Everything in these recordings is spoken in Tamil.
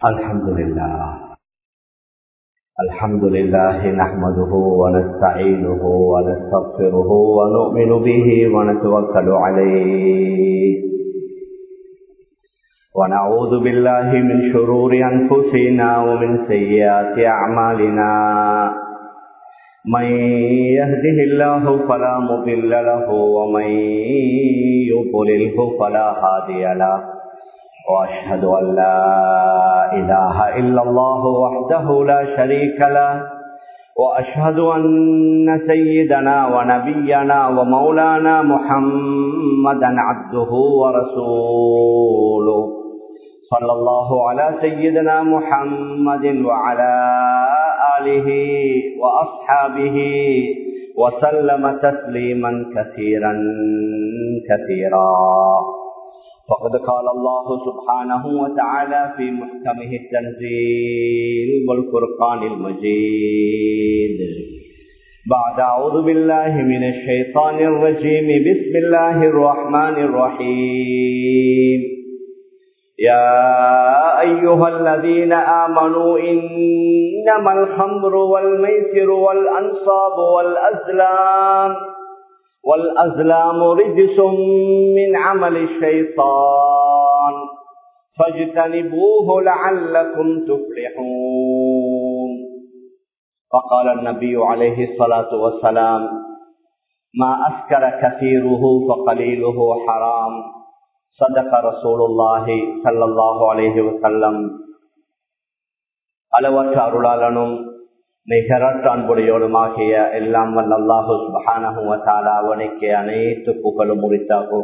الحمد لله الحمد لله نحمده ونستعينه ونستغفره ونؤمن به ونتوكل عليه ونعوذ بالله من شرور أنفسنا ومن سيئات أعمالنا من يهده الله فلا مضل له ومن يضلله فلا هادي له واشهد ان لا اله الا الله وحده لا شريك له واشهد ان سيدنا ونبينا ومولانا محمدا عبده ورسوله صلى الله على سيدنا محمد وعلى اله واصحابه وسلم تسليما كثيرا كثيرا فقد قال الله سبحانه وتعالى في محكمه التنزيل والفرقان المجيد بعد أعوذ بالله من الشيطان الرجيم بسم الله الرحمن الرحيم يا أيها الذين آمنوا إنما الخمر والميسر والأنصاب والأزلام والأزلام رجس من عمل الشيطان فاجتنبوه لعلكم تفلحون فقال النبي عليه الصلاة والسلام ما أسكر كثيره فقليله حرام صدق رسول الله صلى الله عليه وسلم அளவற்ற அருளாளனும் நிகரற்ற அன்புடையோடுமாகிய எல்லாம் வல்ல அல்லாஹு சுபஹானஹுவத்தாலா அவனுக்கு அனைத்து புகழும் முடித்தாக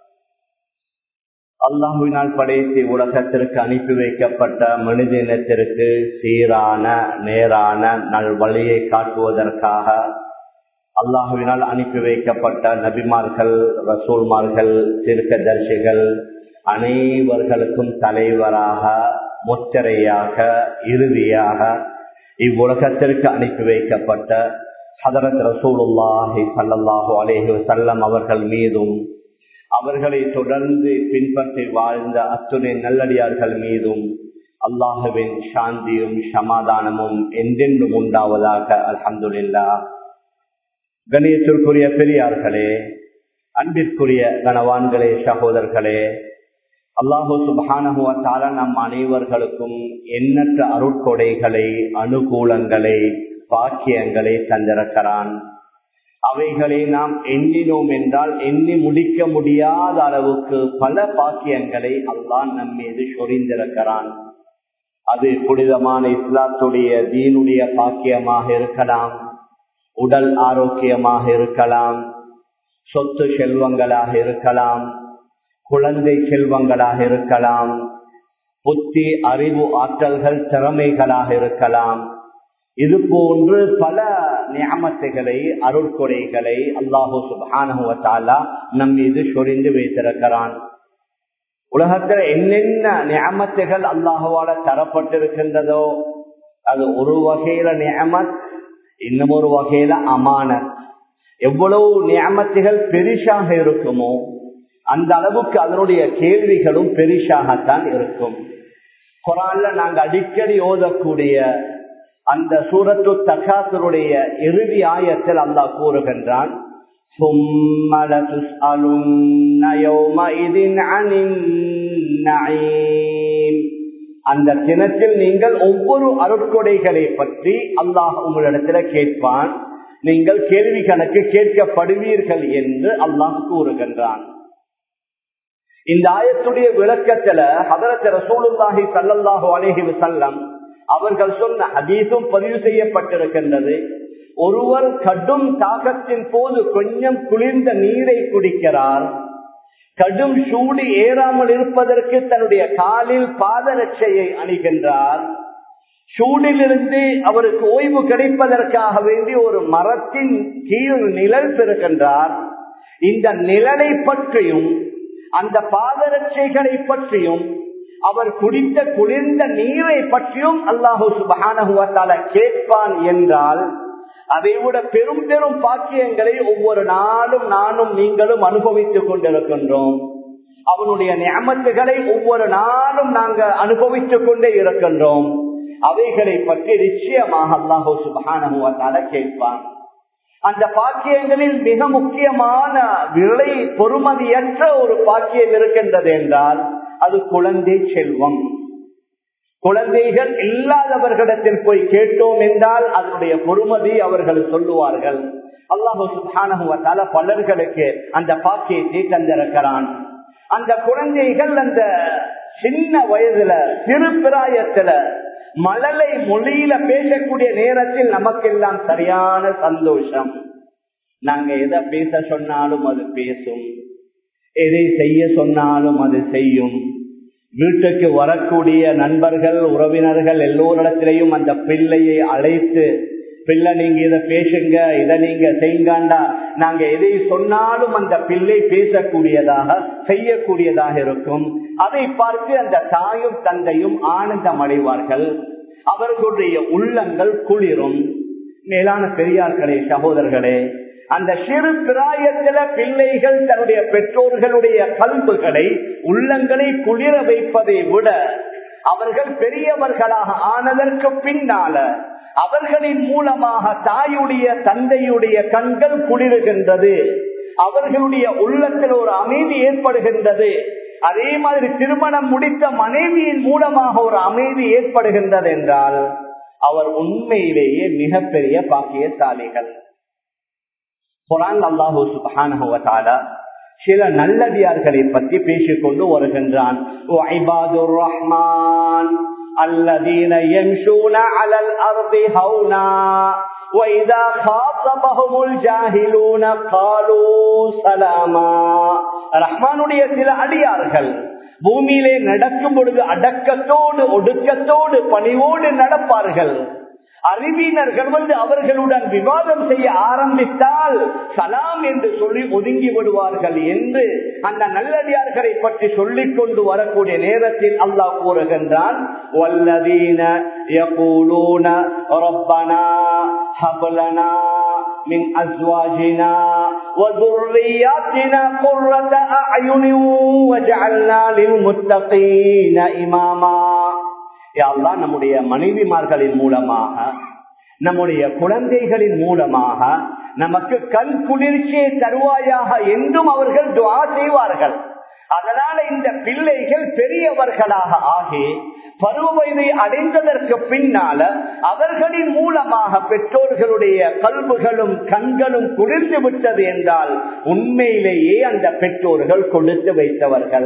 அல்லாஹுவினால் படைத்து உலகத்திற்கு அனுப்பி வைக்கப்பட்ட மனித இனத்திற்கு சீரான நேரான நல்வழியை காட்டுவதற்காக அல்லாஹுவினால் அனுப்பி வைக்கப்பட்ட நபிமார்கள் ரசூல்மார்கள் தீர்க்கதர்சிகள் அனைவர்களுக்கும் தலைவராக முத்திரையாக இறுதியாக இவ்வுலகத்திற்கு அனுப்பி வைக்கப்பட்ட ஹதரத் ரசூலுல்லாஹி சல்லாஹூ அலேஹி வசல்லம் அவர்கள் மீதும் அவர்களை தொடர்ந்து பின்பற்றி வாழ்ந்த அத்துணை நல்லடியார்கள் மீதும் அல்லாஹுவின் சாந்தியும் சமாதானமும் என்றென்றும் உண்டாவதாக அலமதுல்லா கணியத்திற்குரிய பெரியார்களே அன்பிற்குரிய கனவான்களே சகோதரர்களே அல்லாஹு சுபானுவத்தால நம் அனைவர்களுக்கும் எண்ணற்ற அருட்கொடைகளை அனுகூலங்களை பாக்கியங்களை தந்திருக்கிறான் அவைகளை நாம் எண்ணினோம் என்றால் எண்ணி முடிக்க முடியாத அளவுக்கு பல பாக்கியங்களை அல்லாஹ் நம் மீது சொரிந்திருக்கிறான் அது புனிதமான இஸ்லாத்துடைய தீனுடைய பாக்கியமாக இருக்கலாம் உடல் ஆரோக்கியமாக இருக்கலாம் சொத்து செல்வங்களாக இருக்கலாம் குழந்தை செல்வங்களாக இருக்கலாம் புத்தி அறிவு ஆற்றல்கள் திறமைகளாக இருக்கலாம் இது போன்று பல நியமத்தைகளை அருட்கொடைகளை அல்லாஹூ சுபானுவத்தாலா நம் மீது சொரிந்து வைத்திருக்கிறான் உலகத்தில் என்னென்ன நியமத்தைகள் அல்லாஹுவால தரப்பட்டிருக்கின்றதோ அது ஒரு வகையில நியமத் இன்னும் ஒரு வகையில அமானத் எவ்வளவு நியமத்தைகள் பெரிசாக இருக்குமோ அந்த அளவுக்கு அதனுடைய கேள்விகளும் பெரிசாகத்தான் இருக்கும் குரான்ல நாங்க அடிக்கடி ஓதக்கூடிய அந்த சூரத்து தகாசருடைய இறுதி ஆயத்தில் அல்லாஹ் கூறுகின்றான் அந்த தினத்தில் நீங்கள் ஒவ்வொரு அருட்கொடைகளை பற்றி அல்லாஹ் உங்களிடத்துல கேட்பான் நீங்கள் கேள்வி கணக்கு கேட்கப்படுவீர்கள் என்று அல்லாஹ் கூறுகின்றான் இந்த ஆயத்துடைய விளக்கத்துல ஹதரத் ரசூலுல்லாஹி சல்லல்லாஹு அலேஹி வசல்லம் அவர்கள் சொன்ன அதீசும் பதிவு செய்யப்பட்டிருக்கின்றது ஒருவர் கடும் தாகத்தின் போது கொஞ்சம் குளிர்ந்த நீரை குடிக்கிறார் கடும் சூடு ஏறாமல் இருப்பதற்கு தன்னுடைய காலில் பாதரட்சையை அணிகின்றார் சூடிலிருந்து அவருக்கு ஓய்வு கிடைப்பதற்காக வேண்டி ஒரு மரத்தின் கீழ் நிழல் பெறுகின்றார் இந்த நிழலை பற்றியும் அந்த பாதரட்சைகளை பற்றியும் அவர் குடித்த குளிர்ந்த நீரை பற்றியும் அல்லாஹு சுபான கேட்பான் என்றால் அதை விட பெரும் பெரும் பாக்கியங்களை ஒவ்வொரு நாளும் நானும் நீங்களும் அனுபவித்துக் கொண்டிருக்கின்றோம் அவனுடைய நியமத்துகளை ஒவ்வொரு நாளும் நாங்க அனுபவித்துக் கொண்டே இருக்கின்றோம் அவைகளை பற்றி நிச்சயமாக அல்லாஹோ சுபானுவத்தால கேட்பான் அந்த பாக்கியங்களில் மிக முக்கியமான விலை பொறுமதியற்ற ஒரு பாக்கியம் இருக்கின்றது என்றால் அது குழந்தை செல்வம் குழந்தைகள் இல்லாதவர்களிடத்தில் போய் கேட்டோம் என்றால் அதனுடைய பொறுமதி அவர்கள் சொல்லுவார்கள் அல்லாஹு சுபானுவத்தால பலர்களுக்கு அந்த பாக்கியத்தை தந்திருக்கிறான் அந்த குழந்தைகள் அந்த சின்ன வயதுல சிறு பிராயத்துல மழலை மொழியில பேசக்கூடிய நேரத்தில் நமக்கெல்லாம் சரியான சந்தோஷம் நாங்க எதை பேச சொன்னாலும் அது பேசும் எதை செய்ய சொன்னாலும் அது செய்யும் வீட்டுக்கு வரக்கூடிய நண்பர்கள் உறவினர்கள் எல்லோரிடத்திலையும் அந்த பிள்ளையை அழைத்து பிள்ளை நீங்க இதை பேசுங்க இதை நீங்க செய்யுங்கண்டா நாங்க எதை சொன்னாலும் அந்த பிள்ளை பேசக்கூடியதாக செய்யக்கூடியதாக இருக்கும் அதை பார்த்து அந்த தாயும் தந்தையும் ஆனந்தம் அடைவார்கள் அவர்களுடைய உள்ளங்கள் குளிரும் மேலான பெரியார்களே சகோதரர்களே அந்த சிறு பிராயத்தில பிள்ளைகள் தன்னுடைய பெற்றோர்களுடைய கல்புகளை உள்ளங்களை குளிர வைப்பதை விட அவர்கள் பெரியவர்களாக ஆனதற்கு பின்னால அவர்களின் மூலமாக தாயுடைய தந்தையுடைய கண்கள் குளிருகின்றது அவர்களுடைய உள்ளத்தில் ஒரு அமைதி ஏற்படுகின்றது அதே மாதிரி திருமணம் முடித்த மனைவியின் மூலமாக ஒரு அமைதி ஏற்படுகின்றது என்றால் அவர் உண்மையிலேயே மிகப்பெரிய பாக்கியசாலிகள் குரான் அல்லாஹூ சுபான சில நல்லதியார்களை பற்றி பேசிக்கொண்டு வருகின்றான் ரஹ்மான் الذين يمشون على الأرض هونا وإذا خاطبهم الجاهلون قالوا سلاما ரஹ்மானுடைய சில அடியார்கள் பூமியிலே நடக்கும் பொழுது அடக்கத்தோடு ஒடுக்கத்தோடு பணிவோடு நடப்பார்கள் அறிவியினர்கள் வந்து அவர்களுடன் விவாதம் செய்ய ஆரம்பித்தால் சலாம் என்று சொல்லி ஒதுங்கி விடுவார்கள் என்று அந்த நல்லடியார்களை பற்றி சொல்லிக் கொண்டு வரக்கூடிய நேரத்தில் அல்லாஹ் கூறுகின்றான் வல்லதீன யகூலூன ரப்பனா ஹப்லனா من أزواجنا وذرياتنا قرة أعين وجعلنا للمتقين إماما அல்லா நம்முடைய மனைவிமார்களின் மூலமாக நம்முடைய குழந்தைகளின் மூலமாக நமக்கு கண் குளிர்ச்சியை தருவாயாக என்றும் அவர்கள் துவா செய்வார்கள் அதனால இந்த பிள்ளைகள் பெரியவர்களாக ஆகி பருவ வயதை அடைந்ததற்கு பின்னால அவர்களின் மூலமாக பெற்றோர்களுடைய கல்புகளும் கண்களும் குளிர்ந்து விட்டது என்றால் உண்மையிலேயே அந்த பெற்றோர்கள் கொடுத்து வைத்தவர்கள்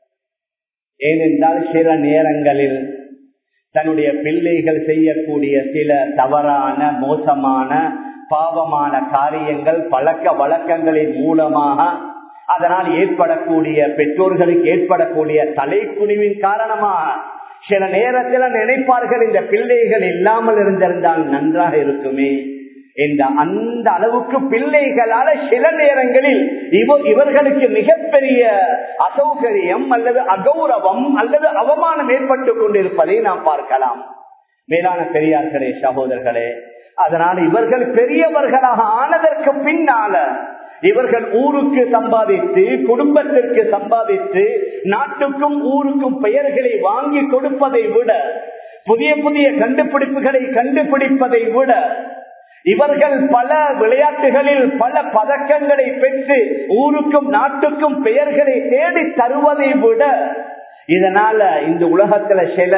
ஏனென்றால் சில நேரங்களில் தன்னுடைய பிள்ளைகள் செய்யக்கூடிய சில தவறான மோசமான பாவமான காரியங்கள் பழக்க வழக்கங்களின் மூலமாக அதனால் ஏற்படக்கூடிய பெற்றோர்களுக்கு ஏற்படக்கூடிய தலைக்குனிவின் காரணமாக சில நேரத்தில் நினைப்பார்கள் இந்த பிள்ளைகள் இல்லாமல் இருந்திருந்தால் நன்றாக இருக்குமே என்ற அந்த அளவுக்கு பிள்ளைகளால சில நேரங்களில் இவ இவர்களுக்கு மிகப்பெரிய அசௌகரியம் அல்லது அகௌரவம் அல்லது அவமானம் ஏற்பட்டுக் கொண்டிருப்பதை நாம் பார்க்கலாம் மேலான பெரியார்களே சகோதரர்களே அதனால் இவர்கள் பெரியவர்களாக ஆனதற்கு பின்னால இவர்கள் ஊருக்கு சம்பாதித்து குடும்பத்திற்கு சம்பாதித்து நாட்டுக்கும் ஊருக்கும் பெயர்களை வாங்கி கொடுப்பதை விட புதிய புதிய கண்டுபிடிப்புகளை கண்டுபிடிப்பதை விட இவர்கள் பல விளையாட்டுகளில் பல பதக்கங்களை பெற்று ஊருக்கும் நாட்டுக்கும் பெயர்களை தேடி தருவதை விட இதனால இந்த உலகத்துல சில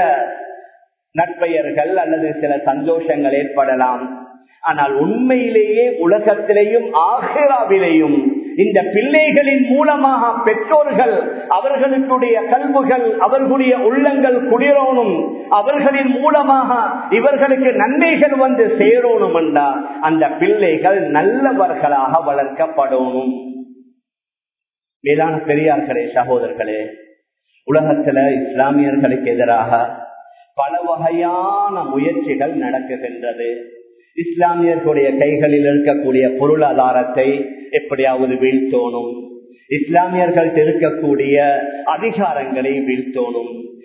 நட்பெயர்கள் அல்லது சில சந்தோஷங்கள் ஏற்படலாம் ஆனால் உண்மையிலேயே உலகத்திலேயும் ஆகிராவிலேயும் இந்த பிள்ளைகளின் மூலமாக பெற்றோர்கள் அவர்களுடைய கல்வுகள் அவர்களுடைய உள்ளங்கள் குளிரோனும் அவர்களின் மூலமாக இவர்களுக்கு நன்மைகள் வந்து சேரணும் என்றா அந்த பிள்ளைகள் நல்லவர்களாக வளர்க்கப்படணும் மேலான பெரியார்களே சகோதரர்களே உலகத்துல இஸ்லாமியர்களுக்கு எதிராக பல வகையான முயற்சிகள் நடக்குகின்றது இஸ்லாமியர்களுடைய கைகளில் இருக்கக்கூடிய பொருளாதாரத்தை எப்படியாவது வீழ்த்தோணும் இஸ்லாமியர்கள் இருக்கக்கூடிய அதிகாரங்களை வீழ்த்தோணும்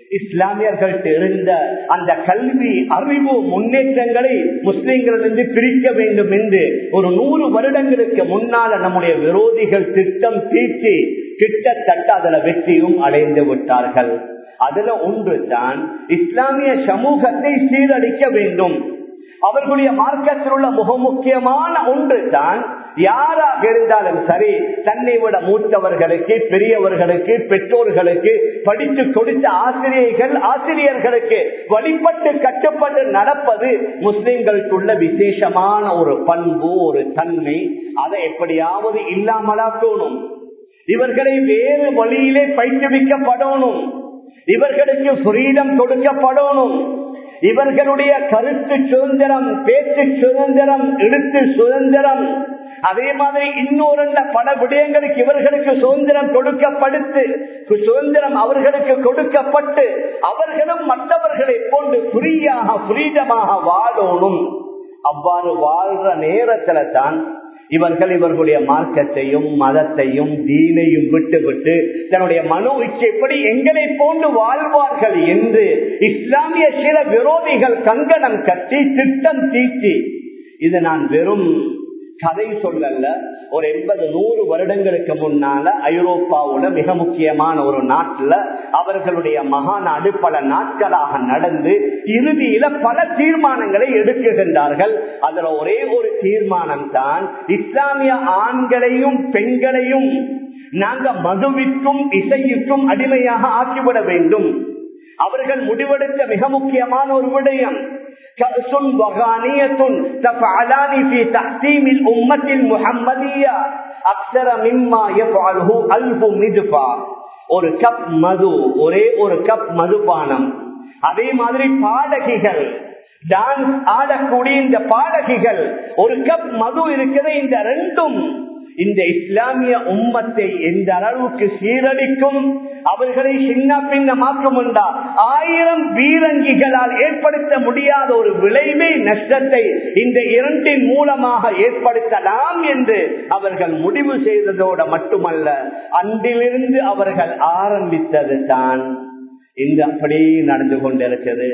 இஸ்லாமியர்கள்ட்ட இருந்த அந்த கல்வி அறிவு முன்னேற்றங்களை முஸ்லிம்களிலிருந்து பிரிக்க வேண்டும் என்று ஒரு நூறு வருடங்களுக்கு முன்னால நம்முடைய விரோதிகள் திட்டம் தீட்டி கிட்டத்தட்ட அதுல வெற்றியும் அடைந்து விட்டார்கள் அதுல ஒன்று தான் இஸ்லாமிய சமூகத்தை சீரழிக்க வேண்டும் அவர்களுடைய மார்க்கத்தில் உள்ள மிக முக்கியமான ஒன்று தான் யாராக இருந்தாலும் சரி தன்னை விட மூத்தவர்களுக்கு பெரியவர்களுக்கு பெற்றோர்களுக்கு படித்து கொடுத்த ஆசிரியர்கள் ஆசிரியர்களுக்கு வழிபட்டு கட்டுப்பட்டு நடப்பது முஸ்லிம்களுக்குள்ள விசேஷமான ஒரு பண்பு ஒரு தன்மை அதை எப்படியாவது இல்லாமலாக்கணும் இவர்களை வேறு வழியிலே பயிற்றுவிக்கப்படணும் இவர்களுக்கு ஃப்ரீடம் கொடுக்கப்படணும் இவர்களுடைய கருத்து சுதந்திரம் பேச்சு சுதந்திரம் எழுத்து சுதந்திரம் அதே மாதிரி இன்னொரு பல விடயங்களுக்கு இவர்களுக்கு சுதந்திரம் கொடுக்கப்படுத்து சுதந்திரம் அவர்களுக்கு கொடுக்கப்பட்டு அவர்களும் மற்றவர்களை போன்று ஃப்ரீயாக ஃப்ரீடமாக வாழணும் அவ்வாறு வாழ்ற நேரத்துல தான் இவர்கள் இவர்களுடைய மார்க்கத்தையும் மதத்தையும் தீனையும் விட்டு விட்டு தன்னுடைய மனோ இச்சைப்படி எங்களை போன்று வாழ்வார்கள் என்று இஸ்லாமிய சில விரோதிகள் கங்கணம் கட்டி திட்டம் தீட்டி இது நான் வெறும் கதை சொல்லல ஒரு எண்பது நூறு வருடங்களுக்கு முன்னால ஐரோப்பாவோட மிக முக்கியமான ஒரு நாட்டுல அவர்களுடைய மகாநாடு பல நாட்களாக நடந்து இறுதியில பல தீர்மானங்களை எடுக்குகின்றார்கள் அதுல ஒரே ஒரு தீர்மானம் தான் இஸ்லாமிய ஆண்களையும் பெண்களையும் நாங்க மதுவிற்கும் இசையிற்கும் அடிமையாக ஆக்கிவிட வேண்டும் அவர்கள் முடிவெடுத்த மிக முக்கியமான ஒரு விடயம் كأس وغانية تفعلان في تحسيم الأمة المحمدية أكثر مما يفعله ألف مدفع ஒரு கப் மது ஒரே ஒரு கப் மதுபானம் அதே மாதிரி பாடகிகள் டான்ஸ் ஆடக்கூடிய இந்த பாடகிகள் ஒரு கப் மது இருக்கிற இந்த ரெண்டும் இந்த இஸ்லாமிய உம்மத்தை எந்த அளவுக்கு சீரழிக்கும் அவர்களை சின்ன பின்னமாக்கும் உண்டா ஆயிரம் வீரங்கிகளால் ஏற்படுத்த முடியாத ஒரு விளைவை நஷ்டத்தை இந்த இரண்டின் மூலமாக ஏற்படுத்தலாம் என்று அவர்கள் முடிவு செய்ததோடு மட்டுமல்ல அன்றிலிருந்து அவர்கள் ஆரம்பித்தது தான் இந்த அப்படி நடந்து கொண்டிருக்கிறது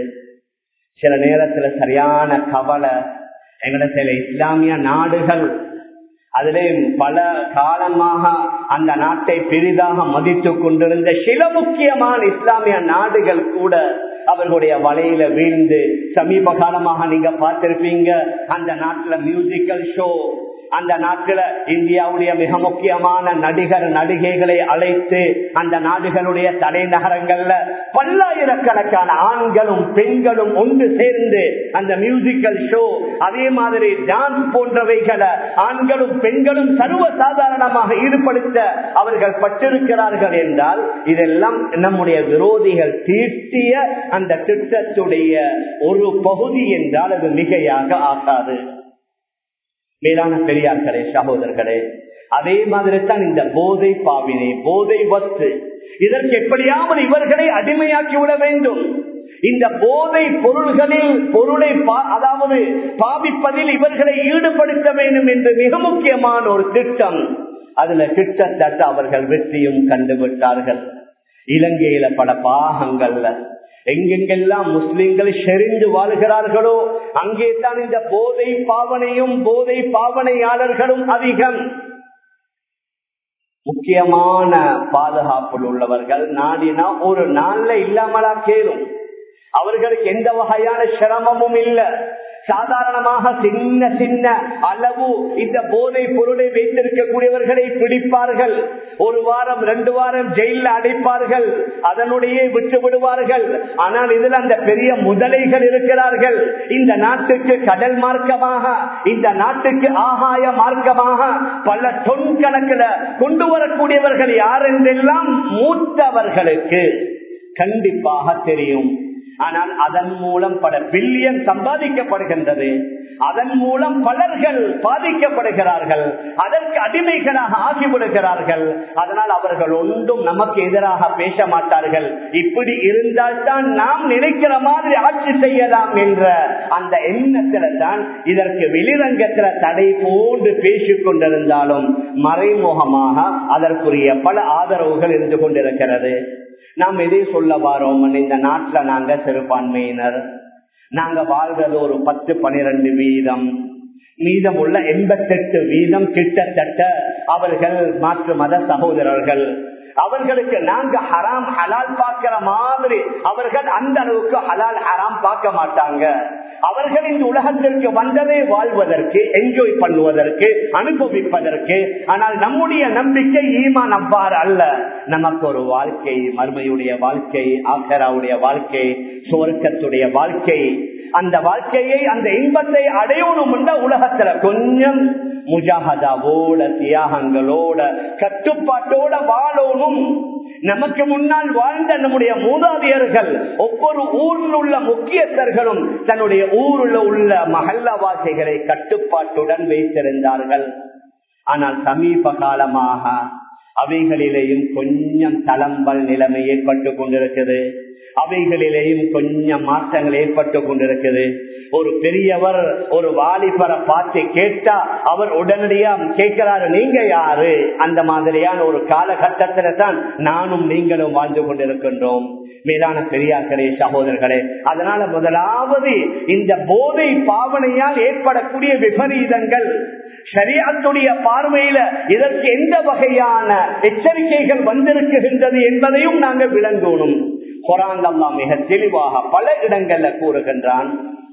சில நேரத்துல சரியான கவலை எங்கட சில இஸ்லாமிய நாடுகள் அதிலே பல காலமாக அந்த நாட்டை பெரிதாக மதித்து கொண்டிருந்த சில முக்கியமான இஸ்லாமிய நாடுகள் கூட அவர்களுடைய வலையில வீழ்ந்து சமீப காலமாக நீங்க பார்த்திருப்பீங்க அந்த நாட்டுல மியூசிக்கல் ஷோ அந்த நாட்டில இந்தியாவுடைய மிக முக்கியமான நடிகர் நடிகைகளை அழைத்து அந்த நாடுகளுடைய தலைநகரங்கள்ல பல்லாயிரக்கணக்கான ஆண்களும் பெண்களும் ஒன்று சேர்ந்து அந்த மியூசிக்கல் ஷோ அதே மாதிரி டான்ஸ் போன்றவைகளை ஆண்களும் பெண்களும் சர்வ சாதாரணமாக ஈடுபடுத்த அவர்கள் பட்டிருக்கிறார்கள் என்றால் இதெல்லாம் நம்முடைய விரோதிகள் தீட்டிய அந்த திட்டத்துடைய ஒரு பகுதி என்றால் அது மிகையாக ஆகாது மேலான பெரியார்களே சகோதரர்களே அதே மாதிரி தான் இந்த போதை பாவினை போதை வத்து இதற்கு எப்படியாவது இவர்களை அடிமையாக்கி விட வேண்டும் இந்த போதை பொருள்களில் பொருளை அதாவது பாவிப்பதில் இவர்களை ஈடுபடுத்த வேண்டும் என்று மிக முக்கியமான ஒரு திட்டம் அதுல கிட்டத்தட்ட அவர்கள் வெற்றியும் கண்டுவிட்டார்கள் இலங்கையில பல பாகங்கள்ல எங்கெங்கெல்லாம் முஸ்லிம்கள் செறிந்து வாழ்கிறார்களோ அங்கே தான் இந்த போதை பாவனையும் போதை பாவனையாளர்களும் அதிகம் முக்கியமான பாதுகாப்பில் உள்ளவர்கள் நாடினா ஒரு நாள்ல இல்லாமலா கேளும் அவர்களுக்கு எந்த வகையான சிரமமும் இல்லை சாதாரணமாக சின்ன சின்ன அளவு இந்த போதை பொருளை வைத்திருக்கக்கூடியவர்களை பிடிப்பார்கள் ஒரு வாரம் ரெண்டு வாரம் ஜெயில அடைப்பார்கள் அதனுடைய விட்டு விடுவார்கள் ஆனால் இதில் அந்த பெரிய முதலைகள் இருக்கிறார்கள் இந்த நாட்டுக்கு கடல் மார்க்கமாக இந்த நாட்டுக்கு ஆகாய மார்க்கமாக பல தொன் கணக்கில் கொண்டு வரக்கூடியவர்கள் யார் என்றெல்லாம் மூத்தவர்களுக்கு கண்டிப்பாக தெரியும் ஆனால் அதன் மூலம் பல பில்லியன் சம்பாதிக்கப்படுகின்றது அதன் மூலம் பலர்கள் பாதிக்கப்படுகிறார்கள் அதற்கு அடிமைகளாக ஆகிவிடுகிறார்கள் அதனால் அவர்கள் ஒன்றும் நமக்கு எதிராக பேச மாட்டார்கள் இப்படி இருந்தால் தான் நாம் நினைக்கிற மாதிரி ஆட்சி செய்யலாம் என்ற அந்த எண்ணத்துல தான் இதற்கு வெளிரங்கத்துல தடை போன்று பேசிக் கொண்டிருந்தாலும் மறைமுகமாக அதற்குரிய பல ஆதரவுகள் இருந்து கொண்டிருக்கிறது நாம் எதை சொல்ல வாரோம் இந்த நாட்டுல நாங்க சிறுபான்மையினர் நாங்க வாழ்றது ஒரு பத்து பனிரெண்டு வீதம் மீதம் உள்ள எண்பத்தெட்டு வீதம் கிட்டத்தட்ட அவர்கள் மாற்று மத சகோதரர்கள் அவர்களுக்கு நாங்க ஹராம் ஹலால் பார்க்கிற மாதிரி அவர்கள் அந்த அளவுக்கு ஹலால் ஹராம் பார்க்க மாட்டாங்க அவர்கள் இந்த உலகத்திற்கு வந்ததே வாழ்வதற்கு என்ஜாய் பண்ணுவதற்கு அனுபவிப்பதற்கு ஆனால் நம்முடைய நம்பிக்கை ஈமான் அவ்வாறு அல்ல நமக்கு ஒரு வாழ்க்கை மறுமையுடைய வாழ்க்கை ஆக்கராவுடைய வாழ்க்கை சுவர்க்கத்துடைய வாழ்க்கை அந்த வாழ்க்கையை அந்த இன்பத்தை அடையணும் உலகத்துல கொஞ்சம் முஜாகதாவோட தியாகங்களோட கட்டுப்பாட்டோட வாழணும் நமக்கு முன்னால் வாழ்ந்த நம்முடைய மூதாதையர்கள் ஒவ்வொரு ஊரில் உள்ள முக்கியஸ்தர்களும் தன்னுடைய ஊரில் உள்ள மகல்லவாசிகளை கட்டுப்பாட்டுடன் வைத்திருந்தார்கள் ஆனால் சமீப காலமாக அவைகளிலேயும் கொஞ்சம் தளம்பல் நிலைமை ஏற்பட்டு கொண்டிருக்கிறது அவைகளிலேயும் கொஞ்சம் மாற்றங்கள் ஏற்பட்டு கொண்டிருக்குது ஒரு பெரியவர் ஒரு வாலிபரை பார்த்து கேட்டா அவர் உடனடியா கேட்கிறாரு நீங்க யாரு அந்த மாதிரியான ஒரு காலகட்டத்தில தான் நானும் நீங்களும் வாழ்ந்து கொண்டிருக்கின்றோம் மேலான பெரியார்களே சகோதரர்களே அதனால முதலாவது இந்த போதை பாவனையால் ஏற்படக்கூடிய விபரீதங்கள் சரியாத்துடைய பார்வையில இதற்கு எந்த வகையான எச்சரிக்கைகள் வந்திருக்கின்றது என்பதையும் நாங்கள் விளங்கணும் குரான் அல்லா மிக தெளிவாக பல இடங்கள்ல கூறுகின்றான்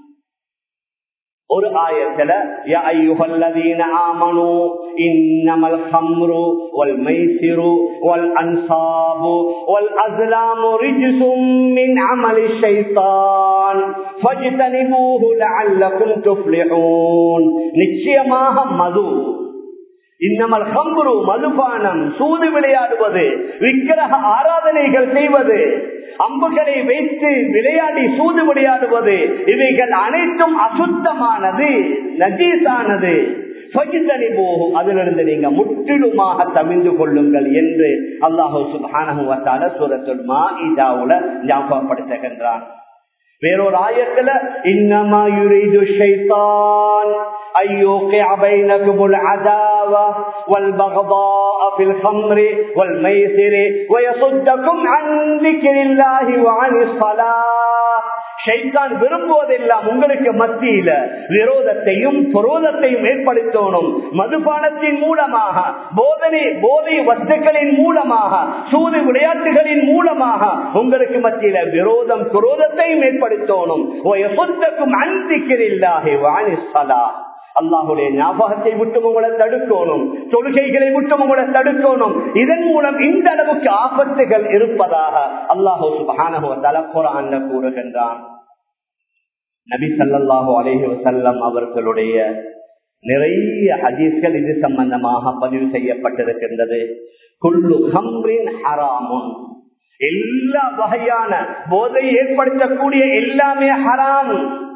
ஒரு ஆயத்துல யா அய்யுஹல்லதீன ஆமனு இன்னமல் ஹம்ரு வல் மைசிரு வல் அன்சாபு வல் அஸ்லாமு ரிஜ்சும் மின் அமலி ஷைத்தான் ஃபஜ்தனிபூஹு லஅல்லகும் துஃப்லிஹூன் நிச்சயமாக மது இன்னமல் ஹம்புரு மதுபானம் சூது விளையாடுவது விக்கிரக ஆராதனைகள் செய்வது அம்புகளை வைத்து விளையாடி சூது விளையாடுவது இவைகள் அனைத்தும் அசுத்தமானது நஜீசானது போகும் அதிலிருந்து நீங்க முற்றிலுமாக தவிந்து கொள்ளுங்கள் என்று அல்லாஹூ சுபான சூரத்துல் மா இதாவுல ஞாபகப்படுத்துகின்றான் வேறொரு ஆயத்துல இன்னமா யுரீது ஷைத்தான் أن يوقع بينكم العداوة والبغضاء في الخمر والميسر ويصدكم عن ذكر الله وعن الصلاة ஷைத்தான் விரும்புவதெல்லாம் உங்களுக்கு மத்தியில விரோதத்தையும் புரோதத்தையும் ஏற்படுத்தணும் மதுபானத்தின் மூலமாக போதனை போதை வஸ்துக்களின் மூலமாக சூது விளையாட்டுகளின் மூலமாக உங்களுக்கு மத்தியில விரோதம் குரோதத்தையும் ஏற்படுத்தணும் அன்பிக்கிறில்லாகி வாணிசலா அல்லாஹுடைய ஞாபகத்தை விட்டு உங்களை தடுக்கணும் தொழுகைகளை விட்டு உங்களை தடுக்கணும் இதன் மூலம் இந்த அளவுக்கு ஆபத்துகள் இருப்பதாக அல்லாஹூ சுபானகுவத்தால குரான்ல கூறுகின்றான் நபி சல்லாஹூ அலேஹி வசல்லம் அவர்களுடைய நிறைய ஹதீஸ்கள் இது சம்பந்தமாக பதிவு செய்யப்பட்டிருக்கின்றது குள்ளு ஹம்ரின் ஹராமுன் எல்லா வகையான போதை ஏற்படுத்தக்கூடிய எல்லாமே ஹராம்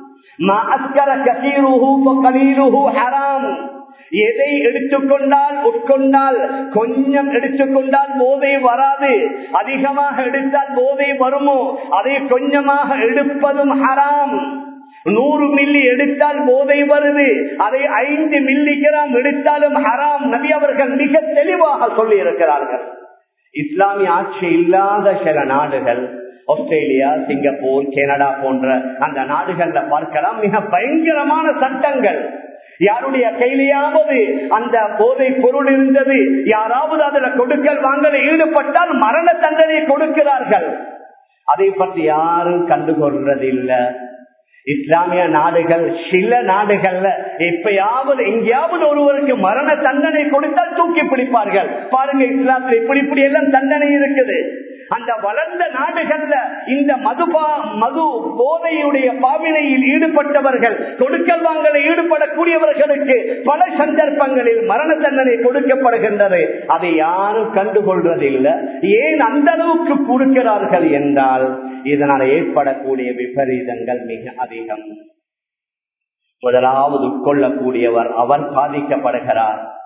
எதை எடுத்துக்கொண்டால் உட்கொண்டால் கொஞ்சம் எடுத்துக்கொண்டால் போதை வராது அதிகமாக எடுத்தால் போதை வருமோ அதை கொஞ்சமாக எடுப்பதும் ஹராம் நூறு மில்லி எடுத்தால் போதை வருது அதை ஐந்து மில்லி கிராம் எடுத்தாலும் ஹராம் நபி அவர்கள் மிக தெளிவாக சொல்லி இருக்கிறார்கள் இஸ்லாமிய ஆட்சி இல்லாத சில நாடுகள் ஆஸ்திரேலியா சிங்கப்பூர் கனடா போன்ற அந்த நாடுகள்ல பார்க்கலாம் மிக பயங்கரமான சட்டங்கள் யாருடைய கையிலேயாவது அந்த போதை பொருள் இருந்தது யாராவது அதுல கொடுக்கல் வாங்கல ஈடுபட்டால் மரண தண்டனை கொடுக்கிறார்கள் அதை பற்றி யாரும் கண்டுகொள்றதில்லை இஸ்லாமிய நாடுகள் சில நாடுகள்ல எப்பயாவது எங்கேயாவது ஒருவருக்கு மரண தண்டனை கொடுத்தால் தூக்கி பிடிப்பார்கள் பாருங்க இஸ்லாத்துல இப்படி இப்படி எல்லாம் தண்டனை இருக்குது அந்த வளர்ந்த நாடுகள்ல இந்த மதுபா மது போதையுடைய பாவினையில் ஈடுபட்டவர்கள் கொடுக்கல் வாங்கல ஈடுபடக்கூடியவர்களுக்கு பல சந்தர்ப்பங்களில் மரண தண்டனை கொடுக்கப்படுகின்றது அதை யாரும் கண்டுகொள்வதில்லை ஏன் அந்த அளவுக்கு கொடுக்கிறார்கள் என்றால் இதனால் ஏற்படக்கூடிய விபரீதங்கள் மிக அதிகம் முதலாவது உட்கொள்ளக்கூடியவர் அவர் பாதிக்கப்படுகிறார்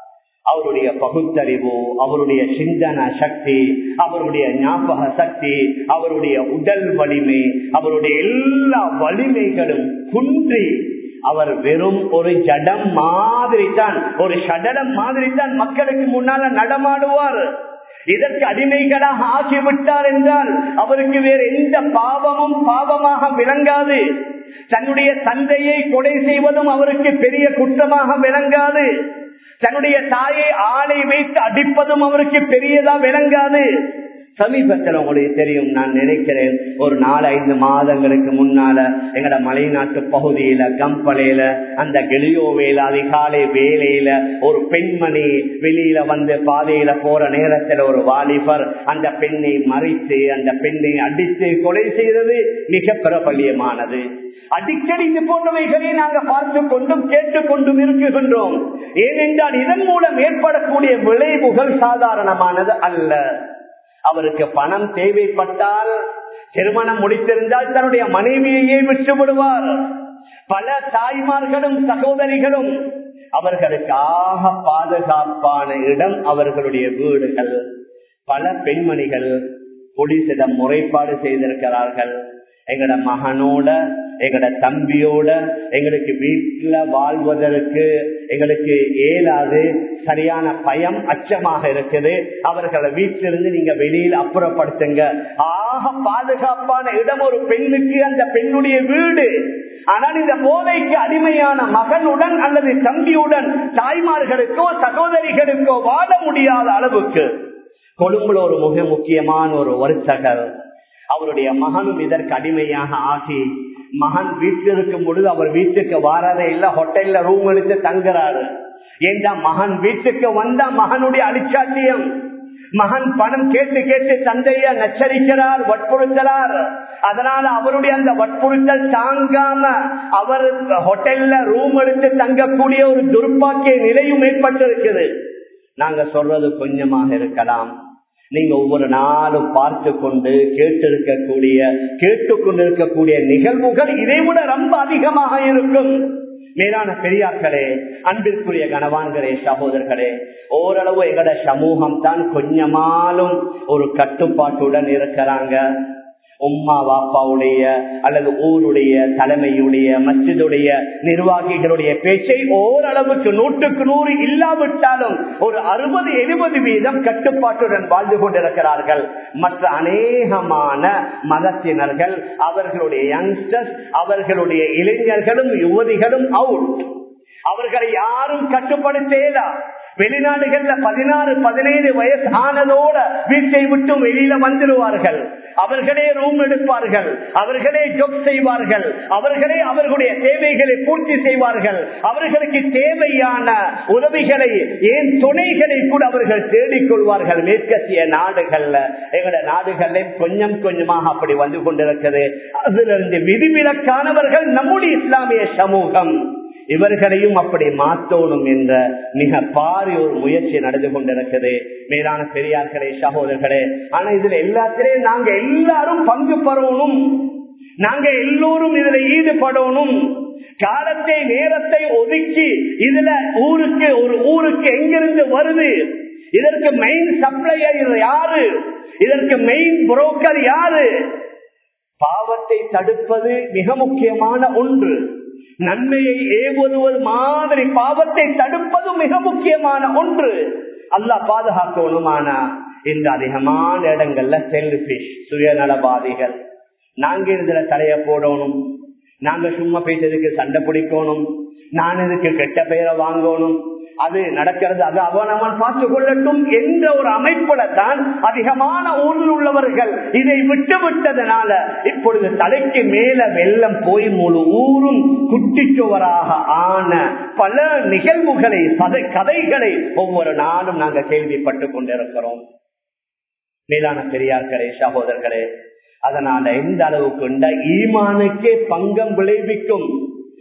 அவருடைய பகுத்தறிவு அவருடைய சிந்தன சக்தி அவருடைய ஞாபக சக்தி அவருடைய உடல் வலிமை அவருடைய எல்லா வலிமைகளும் குன்றி அவர் வெறும் ஒரு ஜடம் மாதிரி தான் ஒரு சடலம் மாதிரி தான் மக்களுக்கு முன்னால நடமாடுவார் இதற்கு அடிமைகளாக ஆகிவிட்டார் என்றால் அவருக்கு வேறு எந்த பாவமும் பாவமாக விளங்காது தன்னுடைய தந்தையை கொலை செய்வதும் அவருக்கு பெரிய குற்றமாக விளங்காது தன்னுடைய தாயை ஆளை வைத்து அடிப்பதும் அவருக்கு பெரியதா விளங்காது சமீபத்தில் உங்களுக்கு தெரியும் நான் நினைக்கிறேன் ஒரு நாலு ஐந்து மாதங்களுக்கு முன்னால எங்கட மலைநாட்டு பகுதியில கம்பளையில அந்த கெளியோவேல அதிகாலை வேலையில ஒரு பெண்மணி வெளியில வந்து பாதையில போற நேரத்துல ஒரு வாலிபர் அந்த பெண்ணை மறைத்து அந்த பெண்ணை அடித்து கொலை செய்தது மிக பிரபல்யமானது அடிக்கடி இது போன்றவைகளை நாங்கள் பார்த்து கொண்டும் கேட்டுக்கொண்டும் இருக்குகின்றோம் ஏனென்றால் இதன் மூலம் ஏற்படக்கூடிய விளைவுகள் சாதாரணமானது அல்ல அவருக்கு பணம் தேவைப்பட்டால் திருமணம் முடித்திருந்தால் தன்னுடைய மனைவியையே விட்டு விடுவார் பல தாய்மார்களும் சகோதரிகளும் அவர்களுக்காக பாதுகாப்பான இடம் அவர்களுடைய வீடுகள் பல பெண்மணிகள் போலீசிடம் முறைப்பாடு செய்திருக்கிறார்கள் எங்கட மகனோட எங்கட தம்பியோட எங்களுக்கு வீட்டுல வாழ்வதற்கு எங்களுக்கு ஏலாது சரியான பயம் அச்சமாக இருக்குது அவர்களை வீட்டிலிருந்து நீங்க வெளியில் அப்புறப்படுத்துங்க ஆக பாதுகாப்பான இடம் ஒரு பெண்ணுக்கு அந்த பெண்ணுடைய வீடு ஆனால் இந்த போதைக்கு அடிமையான மகனுடன் அல்லது தம்பியுடன் தாய்மார்களுக்கோ சகோதரிகளுக்கோ வாழ முடியாத அளவுக்கு கொழும்புல ஒரு மிக முக்கியமான ஒரு வருத்தகர் அவருடைய மகனும் இதற்கு அடிமையாக ஆகி மகன் வீட்டில் இருக்கும் பொழுது அவர் வீட்டுக்கு வாரதே இல்ல ஹோட்டல்ல ரூம் எடுத்து தங்குறாரு ஏண்டா மகன் வீட்டுக்கு வந்தா மகனுடைய அலிச்சாட்டியம் மகன் பணம் கேட்டு கேட்டு தந்தைய நச்சரிக்கிறார் வற்புறுத்தலார் அதனால அவருடைய அந்த வற்புறுத்தல் தாங்காம அவர் ஹோட்டல்ல ரூம் எடுத்து தங்கக்கூடிய ஒரு துர்ப்பாக்கிய நிலையும் ஏற்பட்டிருக்குது நாங்க சொல்றது கொஞ்சமாக இருக்கலாம் நீங்க ஒவ்வொரு நாளும் பார்த்து கொண்டு கேட்டிருக்கக்கூடிய கேட்டுக்கொண்டிருக்கக்கூடிய நிகழ்வுகள் இதை விட ரொம்ப அதிகமாக இருக்கும் மேலான பெரியார்களே அன்பிற்குரிய கனவான்களே சகோதரர்களே ஓரளவு எங்கட சமூகம் தான் கொஞ்சமாலும் ஒரு கட்டுப்பாட்டுடன் இருக்கிறாங்க உம்மா வாப்பாவுடைய அல்லது ஊருடைய தலைமையுடைய மசிதுடைய நிர்வாகிகளுடைய பேச்சை ஓரளவுக்கு நூற்றுக்கு நூறு இல்லாவிட்டாலும் ஒரு அறுபது எழுபது வீதம் கட்டுப்பாட்டுடன் வாழ்ந்து கொண்டிருக்கிறார்கள் மற்ற அநேகமான மதத்தினர்கள் அவர்களுடைய யங்ஸ்டர்ஸ் அவர்களுடைய இளைஞர்களும் யுவதிகளும் அவுட் அவர்களை யாரும் கட்டுப்படுத்தேதா வெளிநாடுகள்ல பதினாறு பதினேழு வயசு ஆனதோட வீட்டை விட்டு வெளியில வந்துடுவார்கள் அவர்களே ரூம் எடுப்பார்கள் அவர்களே ஜொப் செய்வார்கள் அவர்களே அவர்களுடைய தேவைகளை பூர்த்தி செய்வார்கள் அவர்களுக்கு தேவையான உதவிகளை ஏன் துணைகளை கூட அவர்கள் தேடிக்கொள்வார்கள் மேற்கத்திய நாடுகள்ல எங்களோட நாடுகள்ல கொஞ்சம் கொஞ்சமாக அப்படி வந்து கொண்டிருக்கிறது அதிலிருந்து விதிவிலக்கானவர்கள் நம்முடைய இஸ்லாமிய சமூகம் இவர்களையும் அப்படி மாற்றணும் என்ற மிக பாரி ஒரு முயற்சி நடந்து கொண்டிருக்குது மேலான பெரியார்களே சகோதரர்களே ஆனா இதுல எல்லாத்திலையும் நாங்க எல்லாரும் பங்கு பெறணும் நாங்க எல்லோரும் இதுல ஈடுபடணும் காலத்தை நேரத்தை ஒதுக்கி இதுல ஊருக்கு ஒரு ஊருக்கு எங்கிருந்து வருது இதற்கு மெயின் சப்ளையர் யாரு இதற்கு மெயின் புரோக்கர் யாரு பாவத்தை தடுப்பது மிக முக்கியமான ஒன்று நன்மையை ஏவுவது மாதிரி பாவத்தை தடுப்பது மிக முக்கியமான ஒன்று அல்லாஹ் பாதுகாக்கணுமானா இந்த அதிகமான இடங்கள்ல செல்பிஷ் சுயநலவாதிகள் நாங்க இதுல தலைய போடணும் நாங்க சும்மா பேசுறதுக்கு சண்டை பிடிக்கணும் நான் இதுக்கு கெட்ட பெயரை வாங்கணும் அது நடக்கிறது அது அவன் அவன் பார்த்து கொள்ளட்டும் என்ற ஒரு அமைப்புல தான் அதிகமான ஊரில் உள்ளவர்கள் இதை விட்டு விட்டதனால இப்பொழுது தலைக்கு மேல வெள்ளம் போய் முழு ஊரும் குட்டிச்சுவராக ஆன பல நிகழ்வுகளை கதைகளை ஒவ்வொரு நாளும் நாங்கள் கேள்விப்பட்டு கொண்டிருக்கிறோம் மேலான பெரியார்களே சகோதரர்களே அதனால எந்த அளவுக்கு ஈமானுக்கே பங்கம் விளைவிக்கும்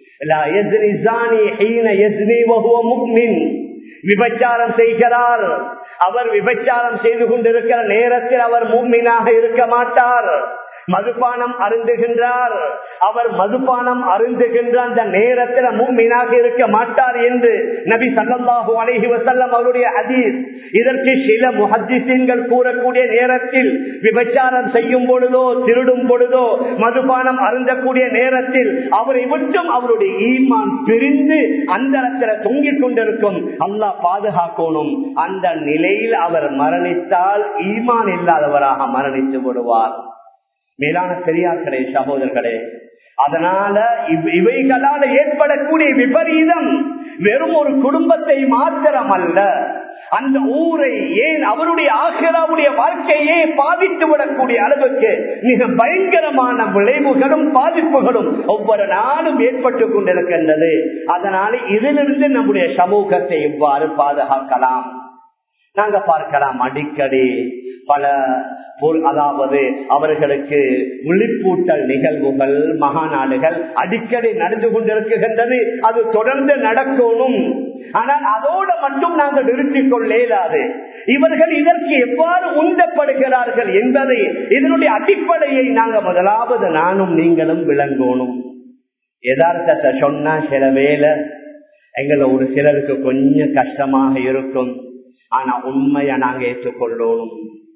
விபச்சாரம் செய்கிறார் அவர் விபச்சாரம் செய்து கொண்டிருக்கிற நேரத்தில் அவர் மூமினாக இருக்க மாட்டார் மதுபானம் அருந்துகின்றார் அவர் மதுபானம் அருந்துகின்ற அந்த நேரத்தில் மூமீனாக இருக்க மாட்டார் என்று நபி சல்லல்லாஹு அலைஹி வஸல்லம் அவருடைய ஹதீஸ் இதற்கு சில முஹத்திசீன்கள் கூறக்கூடிய நேரத்தில் விபச்சாரம் செய்யும் பொழுதோ திருடும் பொழுதோ மதுபானம் அருந்தக்கூடிய நேரத்தில் அவரை மட்டும் அவருடைய ஈமான் பிரிந்து அந்த இடத்துல தொங்கிக் கொண்டிருக்கும் அல்லாஹ் பாதுகாக்கணும் அந்த நிலையில் அவர் மரணித்தால் ஈமான் இல்லாதவராக மரணித்து விடுவார் மேலான பெரியார்களே சகோதரர்களே அதனால இவ்- இவைகளால் ஏற்படக்கூடிய விபரீதம் வெறும் ஒரு குடும்பத்தை மாத்திரம் அல்ல அந்த ஊரை ஏன் அவருடைய ஆசிராவுடைய வாழ்க்கையே பாதித்து விடக்கூடிய அளவுக்கு மிக பயங்கரமான விளைவுகளும் பாதிப்புகளும் ஒவ்வொரு நாளும் ஏற்பட்டு கொண்டிருக்கின்றது அதனால இதிலிருந்து நம்முடைய சமூகத்தை இவ்வாறு பாதுகாக்கலாம் நாங்க பார்க்கலாம் அடிக்கடி பல பொருள் அதாவது அவர்களுக்கு விழிப்பூட்டல் நிகழ்வுகள் மகாநாடுகள் அடிக்கடி நடந்து கொண்டிருக்கின்றது அது தொடர்ந்து நடக்கணும் ஆனால் அதோடு மட்டும் நாங்கள் நிறுத்திக் கொள்ள இயலாது இவர்கள் இதற்கு எவ்வாறு உந்தப்படுகிறார்கள் என்பதை இதனுடைய அடிப்படையை நாங்கள் முதலாவது நானும் நீங்களும் விளங்கணும் யதார்த்தத்தை சொன்னா சில வேலை எங்களை ஒரு சிலருக்கு கொஞ்சம் கஷ்டமாக இருக்கும் ஆனா உண்மையை நாங்க ஏற்றுக்கொள்ளணும்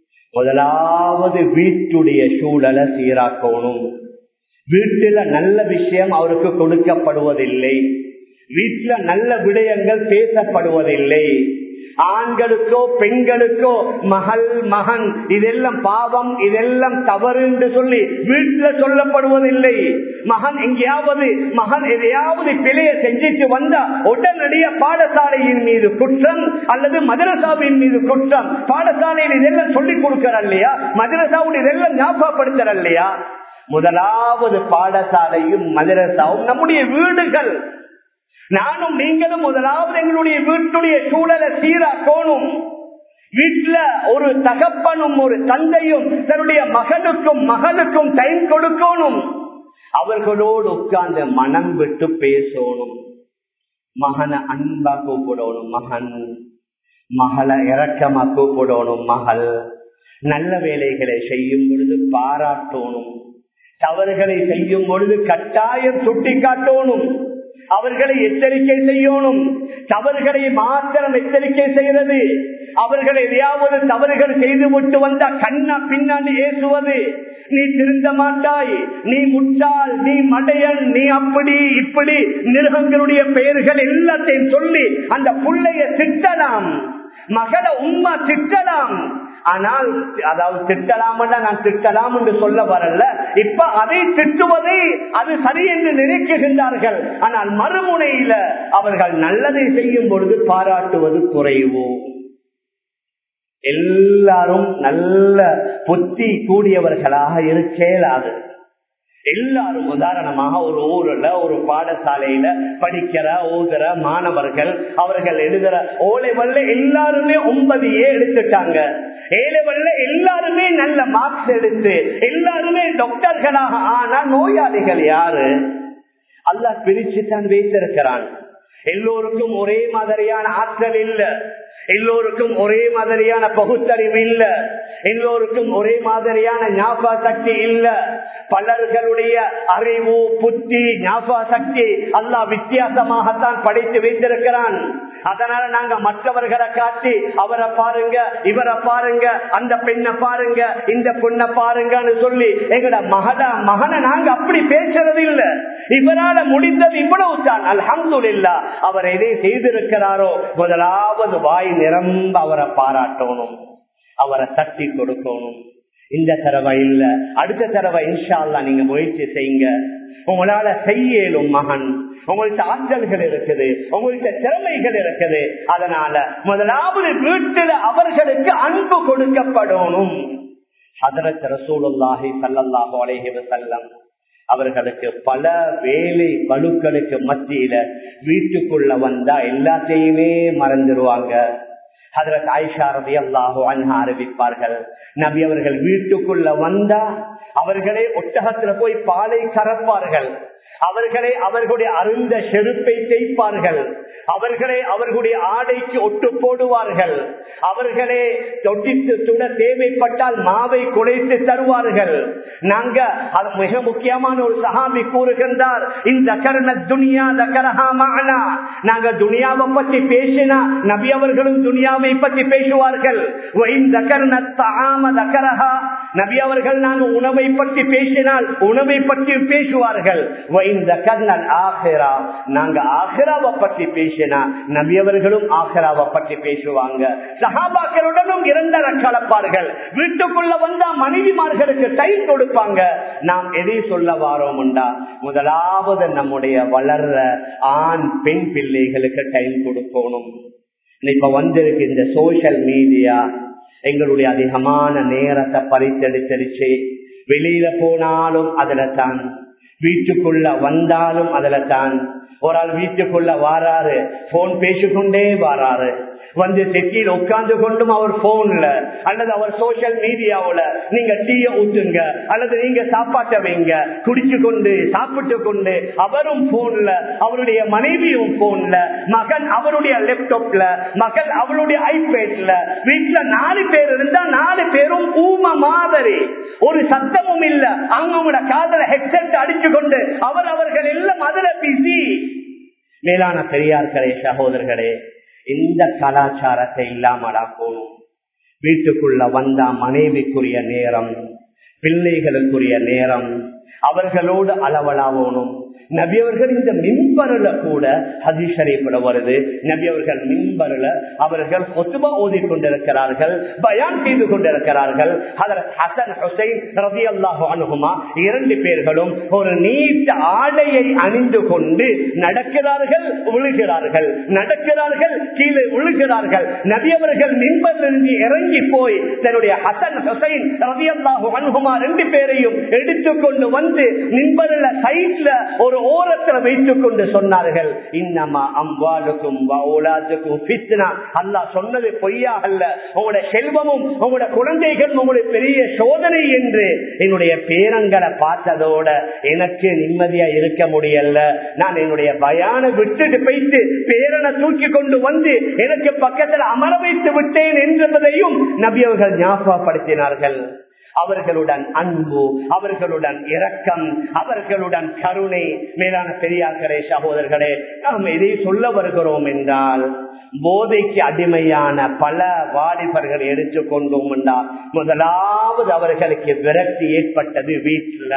முதலாவது வீட்டுடைய சூழலை சீராக்கணும் வீட்டுல நல்ல விஷயம் அவருக்கு கொடுக்கப்படுவதில்லை வீட்டுல நல்ல விடயங்கள் பேசப்படுவதில்லை ஆண்களுக்கோ பெண்களுக்கோ மகள் மகன் இதெல்லாம் பாவம் இதெல்லாம் தவறு என்று சொல்லி வீட்டுல சொல்லப்படுவதில்லை மகன் எங்கேயாவது மகன் எதையாவது பிழைய செஞ்சிட்டு வந்தா உடனடிய பாடசாலையின் மீது குற்றம் அல்லது மதரசாவின் மீது குற்றம் பாடசாலையில் இதெல்லாம் சொல்லிக் கொடுக்கிற இல்லையா மதரசாவுடைய இதெல்லாம் ஞாபகப்படுத்துற இல்லையா முதலாவது பாடசாலையும் மதரசாவும் நம்முடைய வீடுகள் நானும் நீங்களும் முதலாவது எங்களுடைய வீட்டுடைய சூழலை சீராக்கணும் வீட்டுல ஒரு தகப்பனும் ஒரு தந்தையும் தன்னுடைய மகனுக்கும் மகனுக்கும் டைம் கொடுக்கணும் அவர்களோடு உட்கார்ந்து மனம் விட்டு பேசணும் மகனை அன்பா கூப்பிடணும் மகன் மகளை இறக்கமா கூப்பிடணும் மகள் நல்ல வேலைகளை செய்யும் பொழுது பாராட்டணும் தவறுகளை செய்யும் பொழுது கட்டாயம் சுட்டி காட்டணும் அவர்களை எச்சரிக்கை செய்யணும் தவறுகளை மாத்திரம் எச்சரிக்கை செய்கிறது அவர்கள் எதையாவது தவறுகள் செய்து விட்டு வந்தா கண்ணா பின்னாடி ஏசுவது நீ திருந்த மாட்டாய் நீ முட்டாள் நீ மடையன் நீ அப்படி இப்படி மிருகங்களுடைய பெயர்கள் எல்லாத்தையும் சொல்லி அந்த புள்ளைய திட்டலாம் மகள உண்மை திட்டலாம் ஆனால் அதாவது திட்டலாம் நான் திட்டலாம் என்று சொல்ல வரல இப்ப அதை திட்டுவதை அது சரி என்று நினைக்குகின்றார்கள் ஆனால் மறுமுனையில அவர்கள் நல்லதை செய்யும் பொழுது பாராட்டுவது குறைவோ எல்லாரும் நல்ல புத்தி கூடியவர்களாக இருக்கேலாது எல்லாரும் உதாரணமாக ஒரு ஊர்ல ஒரு பாடசாலையில படிக்கிற ஓதுற மாணவர்கள் அவர்கள் எழுதுற ஓலைவல்ல எல்லாருமே ஒன்பது ஏ எடுத்துட்டாங்க ஏழைவல்ல எல்லாருமே நல்ல மார்க்ஸ் எடுத்து எல்லாருமே டாக்டர்களாக ஆனா நோயாளிகள் யாரு அல்லாஹ் பிரிச்சு தான் வைத்திருக்கிறான் எல்லோருக்கும் ஒரே மாதிரியான ஆற்றல் இல்ல எல்லோருக்கும் ஒரே மாதிரியான பகுத்தறிவு இல்ல எல்லோருக்கும் ஒரே மாதிரியான ஞாபக சக்தி இல்ல பலர்களுடைய அறிவு புத்தி ஞாபக சக்தி அல்லாஹ் வித்தியாசமாகத்தான் படைத்து வைத்திருக்கிறான் அதனால நாங்க மற்றவர்களை காட்டி அவரை பாருங்க இவரை பாருங்க அந்த பெண்ணை பாருங்க இந்த பொண்ணை பாருங்கன்னு சொல்லி எங்கட மகட மகனை நாங்க அப்படி பேசுறது இல்ல இவரால முடிந்தது இவ்வளவு தான் அல்ஹம்துலில்லா அவர் எதை செய்திருக்கிறாரோ முதலாவது வாய் நிரம்ப அவரை பாராட்டணும் அவரை தட்டி கொடுக்கணும் இந்த தடவை இல்ல அடுத்த தடவை இன்ஷா அல்லா நீங்க முயற்சி செய்யுங்க உங்களால செய்யலும் மகன் உங்கள்கிட்ட ஆற்றல்கள் இருக்குது உங்கள்கிட்ட திறமைகள் இருக்குது அதனால முதலாவது வீட்டில் அவர்களுக்கு அன்பு கொடுக்கப்படணும் ஹதரத் ரசூலுல்லாஹி சல்லல்லாஹு அலைஹி வஸல்லம் அவர்களுக்கு பல வேலை பழுக்களுக்கு மத்தியில வீட்டுக்குள்ள வந்தா எல்லாத்தையுமே மறந்துடுவாங்க ஹதரத் ஆயிஷா ரபி அல்லாஹோ அன்ஹா அறிவிப்பார்கள் நபி அவர்கள் வீட்டுக்குள்ள வந்தா அவர்களே ஒட்டகத்துல போய் பாலை கறப்பார்கள் அவர்களே அவர்களுடைய அருந்த செருப்பை தேய்ப்பார்கள் அவர்களே அவர்களுடைய ஆடைக்கு ஒட்டு போடுவார்கள் அவர்களே தொட்டித்து சுட தேவைப்பட்டால் மாவை குறைத்து தருவார்கள் நாங்க அது மிக முக்கியமான ஒரு சஹாபி கூறுகின்றார் இந்த கர்ண துனியா தகரஹாமானா நாங்க துனியாவை பற்றி பேசினா நபி அவர்களும் துனியாவை பற்றி பேசுவார்கள் இந்த கர்ண தாம தகரஹா நபி அவர்கள் நாங்க உணவை பற்றி பேசினால் உணவை பற்றி பேசுவார்கள் இந்த கர்ணன் ஆஹிரா நாங்க ஆஹிராவை பற்றி பேசினா நபி அவர்களும் ஆஹிராவை பற்றி பேசுவாங்க சஹாபாக்களுடனும் இரண்டர கலப்பார்கள் வீட்டுக்குள்ள வந்தா மனைவிமார்களுக்கு டைம் கொடுப்பாங்க நாம் எதை சொல்ல வாரோம்டா முதலாவது நம்முடைய வளர்ற ஆண் பெண் பிள்ளைகளுக்கு டைம் கொடுக்கணும் இப்ப வந்திருக்கு இந்த சோசியல் மீடியா எங்களுடைய அதிகமான நேரத்தை பறித்தெடுத்தடிச்சு வெளியில போனாலும் அதுல தான் வீட்டுக்குள்ள வந்தாலும் அதுல தான் ஒரு ஆள் வீட்டுக்குள்ள வாராரு போன் பேசிக்கொண்டே வாராரு வந்து செட்டியில் உட்கார்ந்து கொண்டும் அவர் போன்ல அல்லது அவர் சோசியல் மீடியாவுல நீங்க டீய ஊத்துங்க அல்லது நீங்க சாப்பாட்டை வைங்க குடிச்சு கொண்டு சாப்பிட்டு கொண்டு அவரும் போன்ல அவருடைய மனைவியும் போன்ல மகன் அவருடைய லேப்டாப்ல மகள் அவருடைய ஐபேட்ல வீட்டுல நாலு பேர் இருந்தா நாலு பேரும் ஊம மாதிரி ஒரு சத்தமும் இல்ல அவங்களோட காதல ஹெட்செட் அடிச்சு கொண்டு அவர் அவர்கள் எல்லாம் அதுல பிஸி மேலான பெரியார்களே சகோதரர்களே இந்த கலாச்சாரத்தை இல்லாமலா போகணும் வீட்டுக்குள்ள வந்தா மனைவிக்குரிய நேரம் பிள்ளைகளுக்குரிய நேரம் அவர்களோடு அளவலாவோனும் நபி அவர்கள் இந்த மின்பருல கூட ஹதீஷரீப்ல வருது நபி அவர்கள் மின்பருல அவர்கள் ஒத்துமா ஓதி கொண்டிருக்கிறார்கள் பயான் செய்து கொண்டிருக்கிறார்கள் ஹசன் ஹுசைன் ரவி அல்லாஹு அனுகுமா இரண்டு பேர்களும் ஒரு நீட்ட ஆடையை அணிந்து கொண்டு நடக்கிறார்கள் விழுகிறார்கள் நடக்கிறார்கள் கீழே விழுகிறார்கள் நபி அவர்கள் மின்பரிலிருந்து இறங்கி போய் தன்னுடைய ஹசன் ஹுசைன் ரவி அல்லாஹு அனுகுமா ரெண்டு பேரையும் எடுத்துக்கொண்டு வந்து மின்பரில் சைட்ல ஒரு ஓரத்துல வைத்துக் கொண்டு சொன்னார்கள் இன்னமா அம்பாலுக்கும் அல்லாஹ் சொன்னது பொய்யா அல்ல உங்களுடைய செல்வமும் உங்களுடைய குழந்தைகள் உங்களுடைய பெரிய சோதனை என்று என்னுடைய பேரங்களை பார்த்ததோட எனக்கு நிம்மதியா இருக்க முடியல நான் என்னுடைய பயான விட்டுட்டு போயிட்டு பேரனை தூக்கி கொண்டு வந்து எனக்கு பக்கத்தில் அமர வைத்து விட்டேன் என்பதையும் நபி அவர்கள் ஞாபகப்படுத்தினார்கள் அவர்களுடன் அன்பு அவர்களுடன் இரக்கம் அவர்களுடன் கருணை மேலான பெரியார்களே சகோதரர்களே நாம் எதை சொல்ல வருகிறோம் என்றால் போதைக்கு அடிமையான பல வாலிபர்கள் எடுத்துக்கொண்டோம் என்றால் முதலாவது அவர்களுக்கு விரக்தி ஏற்பட்டது வீட்டுல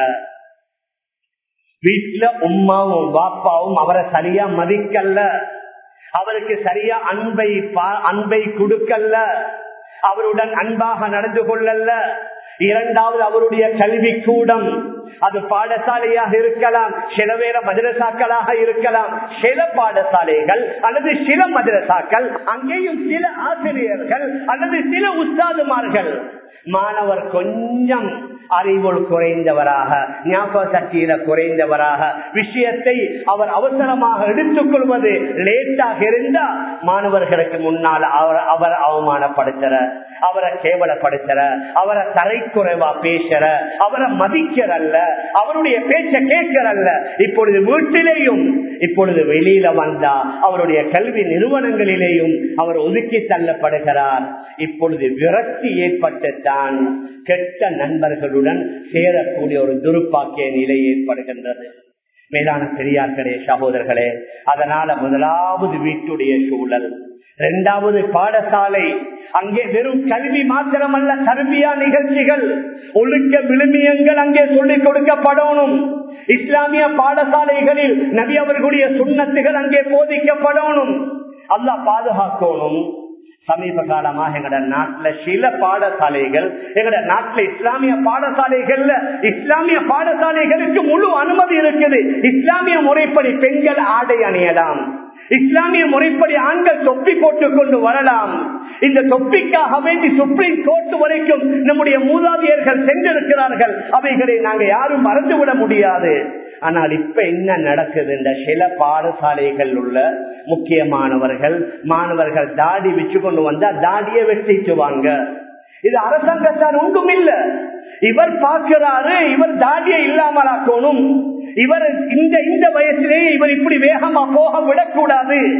வீட்டுல உமாவும் பாப்பாவும் அவரை சரியா மதிக்கல்ல அவருக்கு சரியா அன்பை அன்பை கொடுக்கல்ல அவருடன் அன்பாக நடந்து கொள்ளல்ல இரண்டாவது அவருடைய கல்வி கூடம் அது பாடசாலையாக இருக்கலாம் சில வேற மதரசாக்களாக இருக்கலாம் சில பாடசாலைகள் அல்லது சில மதரசாக்கள் அங்கேயும் சில ஆசிரியர்கள் அல்லது சில உஸ்தாதுமார்கள் மாணவர் கொஞ்சம் அறிவுள் குறைந்தவராக ஞாபக சக்தியில குறைந்தவராக விஷயத்தை அவர் அவசரமாக எடுத்துக் கொள்வது லேட்டாக இருந்தா மாணவர்களுக்கு முன்னால் அவர் அவர் அவமானப்படுத்துற அவரை கேவலப்படுத்துற அவரை தரைக்குறைவா பேசுற அவரை மதிக்கிறல்ல அவருடைய பேச்ச கேட்கிறல்ல இப்பொழுது வீட்டிலேயும் இப்பொழுது வெளியில வந்தா அவருடைய கல்வி நிறுவனங்களிலேயும் அவர் ஒதுக்கி தள்ளப்படுகிறார் இப்பொழுது விரக்தி ஏற்பட்டுத்தான் கெட்ட நண்பர்களுடன் சேரக்கூடிய ஒரு துருப்பாக்கிய நிலை ஏற்படுகின்றது மேலான பெரியார்களே சகோதரர்களே அதனால முதலாவது வீட்டுடைய சூழல் இரண்டாவது பாடசாலை அங்கே வெறும் கல்வி மாத்திரமல்ல கல்வியா நிகழ்ச்சிகள் ஒழுக்க விழுமியங்கள் அங்கே சொல்லிக் கொடுக்கப்படணும் இஸ்லாமிய பாடசாலைகளில் நபி அவர்களுடைய சுண்ணத்துகள் அங்கே போதிக்கப்படணும் அல்லாஹ் பாதுகாக்கணும் சமீப காலமாக எங்கட நாட்டுல சில பாடசாலைகள் எங்கட நாட்டுல இஸ்லாமிய பாடசாலைகள்ல இஸ்லாமிய பாடசாலைகளுக்கு முழு அனுமதி இருக்குது இஸ்லாமிய முறைப்படி பெண்கள் ஆடை அணியலாம் இஸ்லாமிய முறைப்படி ஆண்கள் தொப்பி போட்டுக் கொண்டு வரலாம் இந்த தொப்பிக்காக வேண்டி சுப்ரீம் கோர்ட் வரைக்கும் நம்முடைய மூதாதையர்கள் சென்றிருக்கிறார்கள் அவைகளை நாங்கள் யாரும் மறந்துவிட முடியாது ஆனால் இப்ப என்ன நடக்குது இந்த சில பாடசாலைகள் உள்ள முக்கியமானவர்கள் மாணவர்கள் தாடி வச்சு கொண்டு வந்தா தாடியை வெட்டிக்குவாங்க இது அரசாங்கத்தார் ஒன்றும் இல்ல இவர் பார்க்கிறாரு இவர் தாடியை இல்லாமலாக்கணும் இவர் இந்த இந்த வயசிலேயே இவர் இப்படி வேகமா போக விடக்கூடாது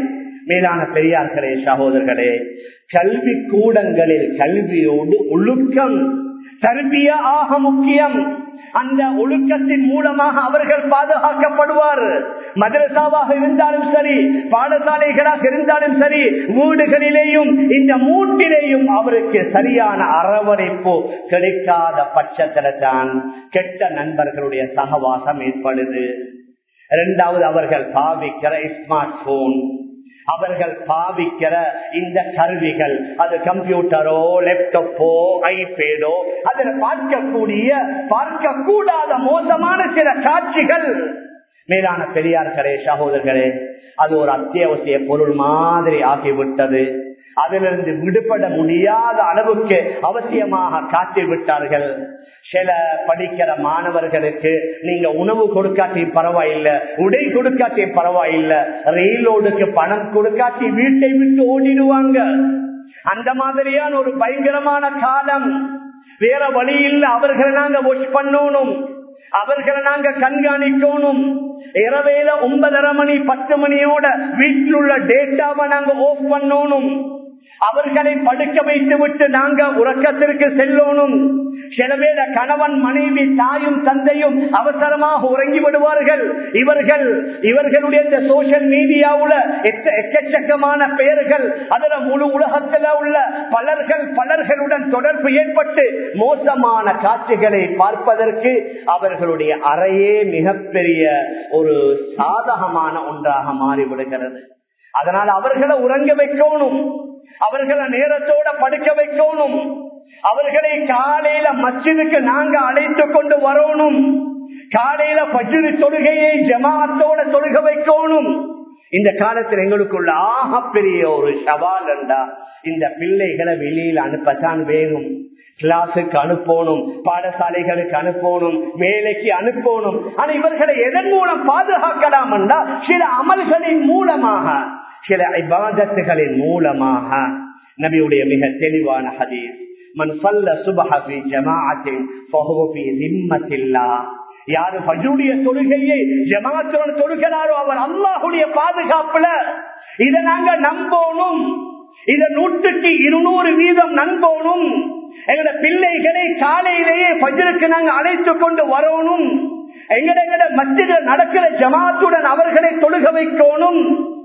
மேலான பெரியார்களே சகோதரர்களே கல்வி கூடங்களில் கல்வியோடு ஒழுக்கம் தர்பிய ஆக முக்கியம் அந்த ஒழுக்கத்தின் மூலமாக அவர்கள் பாதுகாக்கப்படுவார் மதரசாவாக இருந்தாலும் சரி பாடசாலைகளாக இருந்தாலும் சரி வீடுகளிலேயும் இந்த மூட்டிலேயும் அவருக்கு சரியான அரவணைப்பு கிடைக்காத பட்சத்தில தான் கெட்ட நண்பர்களுடைய சகவாசம் ஏற்படுது இரண்டாவது அவர்கள் பாவிக்கிற ஸ்மார்ட் போன் அவர்கள் பாவிக்கிற இந்த கருவிகள் அது கம்ப்யூட்டரோ லேப்டாப்போ ஐபேடோ அதில் பார்க்கக்கூடிய பார்க்க கூடாத மோசமான சில காட்சிகள் மேலான பெரியார்களே சகோதரர்களே அது ஒரு அத்தியாவசிய பொருள் மாதிரி ஆகிவிட்டது அதிலிருந்து விடுபட முடியாத அளவுக்கு அவசியமாக காட்டி விட்டார்கள் சில படிக்கிற மாணவர்களுக்கு நீங்க உணவு கொடுக்காட்டி பரவாயில்ல உடை கொடுக்காட்டி பரவாயில்ல ரயிலோடுக்கு பணம் கொடுக்காட்டி வீட்டை விட்டு ஓடிடுவாங்க அந்த மாதிரியான ஒரு பயங்கரமான காலம் வேற வழியில் அவர்களை நாங்க வாஷ் பண்ணணும் அவர்களை நாங்க கண்காணிக்கணும் இரவேல ஒன்பதரை மணி பத்து மணியோட வீட்டில் உள்ள டேட்டாவை நாங்க ஆஃப் பண்ணணும் அவர்களை படுக்க வைத்து விட்டு நாங்க உறக்கத்திற்கு செல்லணும் சில பேர கணவன் மனைவி தாயும் தந்தையும் அவசரமாக உறங்கி விடுவார்கள் இவர்கள் இவர்களுடைய இந்த சோசியல் மீடியாவுல எக்கச்சக்கமான பெயர்கள் அதுல முழு உலகத்துல உள்ள பலர்கள் பலர்களுடன் தொடர்பு ஏற்பட்டு மோசமான காட்சிகளை பார்ப்பதற்கு அவர்களுடைய அறையே மிகப்பெரிய ஒரு சாதகமான ஒன்றாக மாறிவிடுகிறது அதனால் அவர்களை உறங்க வைக்கணும் அவர்களை நேரத்தோட படுக்க வைக்கணும் அவர்களை காலையில மச்சிதுக்கு நாங்க அழைத்து கொண்டு வரணும் காலையில பஜ்ரு தொழுகையை ஜமாத்தோட தொழுக வைக்கணும் இந்த காலத்தில் எங்களுக்குள்ள ஆகப்பெரிய ஒரு சவால் என்றா இந்த பிள்ளைகளை வெளியில் அனுப்பத்தான் வேணும் கிளாஸுக்கு அனுப்பணும் பாடசாலைகளுக்கு அனுப்பணும் வேலைக்கு அனுப்பணும் ஆனா இவர்களை எதன் மூலம் பாதுகாக்கலாம் என்றா சில அமல்களின் மூலமாக சில இபாதத்துகளின் மூலமாக நபியுடைய மிக தெளிவான ஹதீஸ் மன் சொல்ல சுபஹி ஜமாஅத்தின் ஃபஹுவ திம்மத்தில்லா யாரு பஜுடைய தொழுகையை ஜமாத்துடன் தொழுகிறாரோ அவர் அல்லாஹுடைய பாதுகாப்புல இதை நாங்க நம்பணும் இத நூற்றுக்கு இருநூறு வீதம் நம்பணும் எங்கட பிள்ளைகளை காலையிலேயே பஜருக்கு நாங்க அழைத்து கொண்டு வரணும் எங்கட எங்கட மத்திய நடக்கிற ஜமாத்துடன் அவர்களை தொழுக வைக்கணும்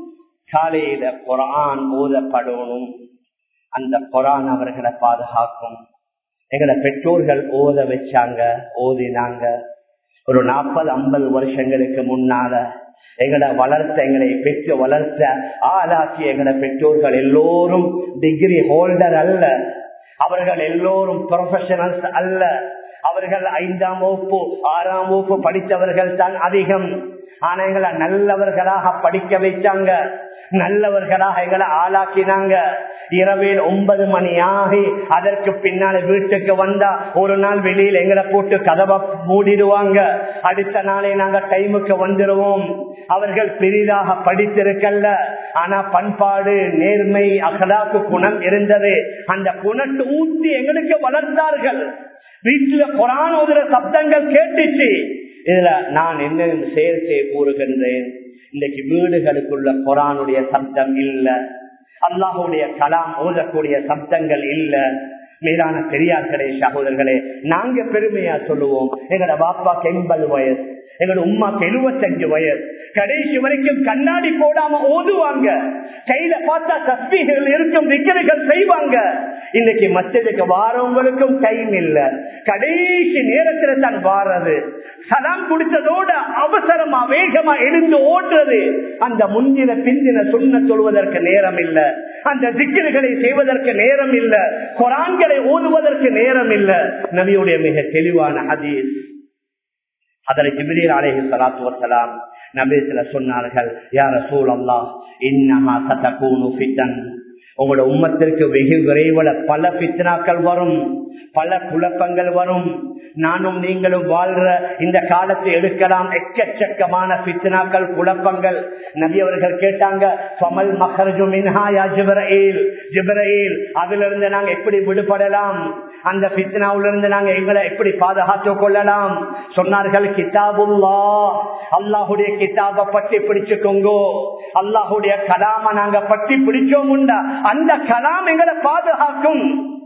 காலையில குரான் ஓதப்படணும் அந்த குரான் அவர்களை பாதுகாக்கும் எங்களை பெற்றோர்கள் ஓத வச்சாங்க ஓதினாங்க ஒரு நாற்பது ஐம்பது வருஷங்களுக்கு முன்னால எங்களை வளர்த்த எங்களை பெற்று வளர்த்த ஆளாக்கி எங்களை பெற்றோர்கள் எல்லோரும் டிகிரி ஹோல்டர் அல்ல அவர்கள் எல்லோரும் ப்ரொஃபஷனல்ஸ் அல்ல அவர்கள் ஐந்தாம் வகுப்பு ஆறாம் வகுப்பு படித்தவர்கள் தான் அதிகம் ஆனா எங்களை நல்லவர்களாக படிக்க வைச்சாங்க நல்லவர்களாக எங்களை ஆளாக்கினாங்க இரவில் ஒன்பது மணி ஆகி அதற்கு பின்னால வீட்டுக்கு வந்தா ஒரு நாள் வெளியில் எங்களை போட்டு கதவை மூடிடுவாங்க அடுத்த நாளே நாங்க டைமுக்கு வந்துடுவோம் அவர்கள் பெரிதாக படித்திருக்கல்ல ஆனா பண்பாடு நேர்மை அகலாக்கு குணம் இருந்தது அந்த குணத்தை ஊற்றி எங்களுக்கு வளர்ந்தார்கள் வீட்டுல குரான் ஓதுற சப்தங்கள் கேட்டுச்சு இதுல நான் என்ன சேர்த்தே கூறுகின்றேன் இன்னைக்கு வீடுகளுக்குள்ள குரானுடைய சப்தம் இல்ல அல்லாஹுடைய கலாம் ஓதக்கூடிய சப்தங்கள் இல்ல மேலான பெரியார்களே சகோதரர்களே நாங்க பெருமையா சொல்லுவோம் எங்கட பாப்பாக்கு எண்பது வயசு எங்களோட உமாக்கு எழுபத்தஞ்சு வயசு கடைசி வரைக்கும் கண்ணாடி போடாம ஓதுவாங்க கையில பார்த்தா தஸ்பீகள் இருக்கும் விக்கிரைகள் செய்வாங்க இன்னைக்கு மற்றதுக்கு வாரவங்களுக்கும் டைம் இல்ல கடைசி நேரத்துல தான் வாரது சலாம் குடித்ததோட அவசரமா வேகமா எழுந்து ஓடுறது அந்த முந்தின பிந்தின சுண்ண சொல்வதற்கு நேரம் இல்ல அந்த திக்கிர்களை செய்வதற்கு நேரம் இல்ல குரான்களை ஓதுவதற்கு நேரம் இல்ல நபியுடைய மிக தெளிவான ஹதீஸ் அதனை ஜிபிரில் அலேஹி சலாத்து வசலாம் நபீசில சொன்னார்கள் யார சூழ் அல்லா இன்னமா சத்தகூனு ஃபித்தன் உங்களோட உம்மத்திற்கு வெகு விரைவில் பல பித்னாக்கள் வரும் பல குழப்பங்கள் வரும் நானும் நீங்களும் வாழ்ற இந்த காலத்தை எடுக்கலாம் எக்கச்சக்கமான பித்னாக்கள் குழப்பங்கள் நபி அவர்கள் கேட்டாங்க பமல் மஹர்ஜு மின்ஹாயா ஜிப்ரயில் ஜிப்ரயில் அதுல இருந்து நாங்க எப்படி விடுபடலாம் அந்த பித்னாவிலிருந்து நாங்க எங்களை எப்படி பாதுகாத்துக் கொள்ளலாம் சொன்னார்கள் கிதாபுல்லா அல்லாஹுடைய கிதாபை பற்றி பிடிச்சுக்கோங்கோ அல்லாஹுடைய கலாம நாங்க பட்டி பிடிச்சோம் உண்டா அந்த கலாம் எங்களை பாதுகாக்கும்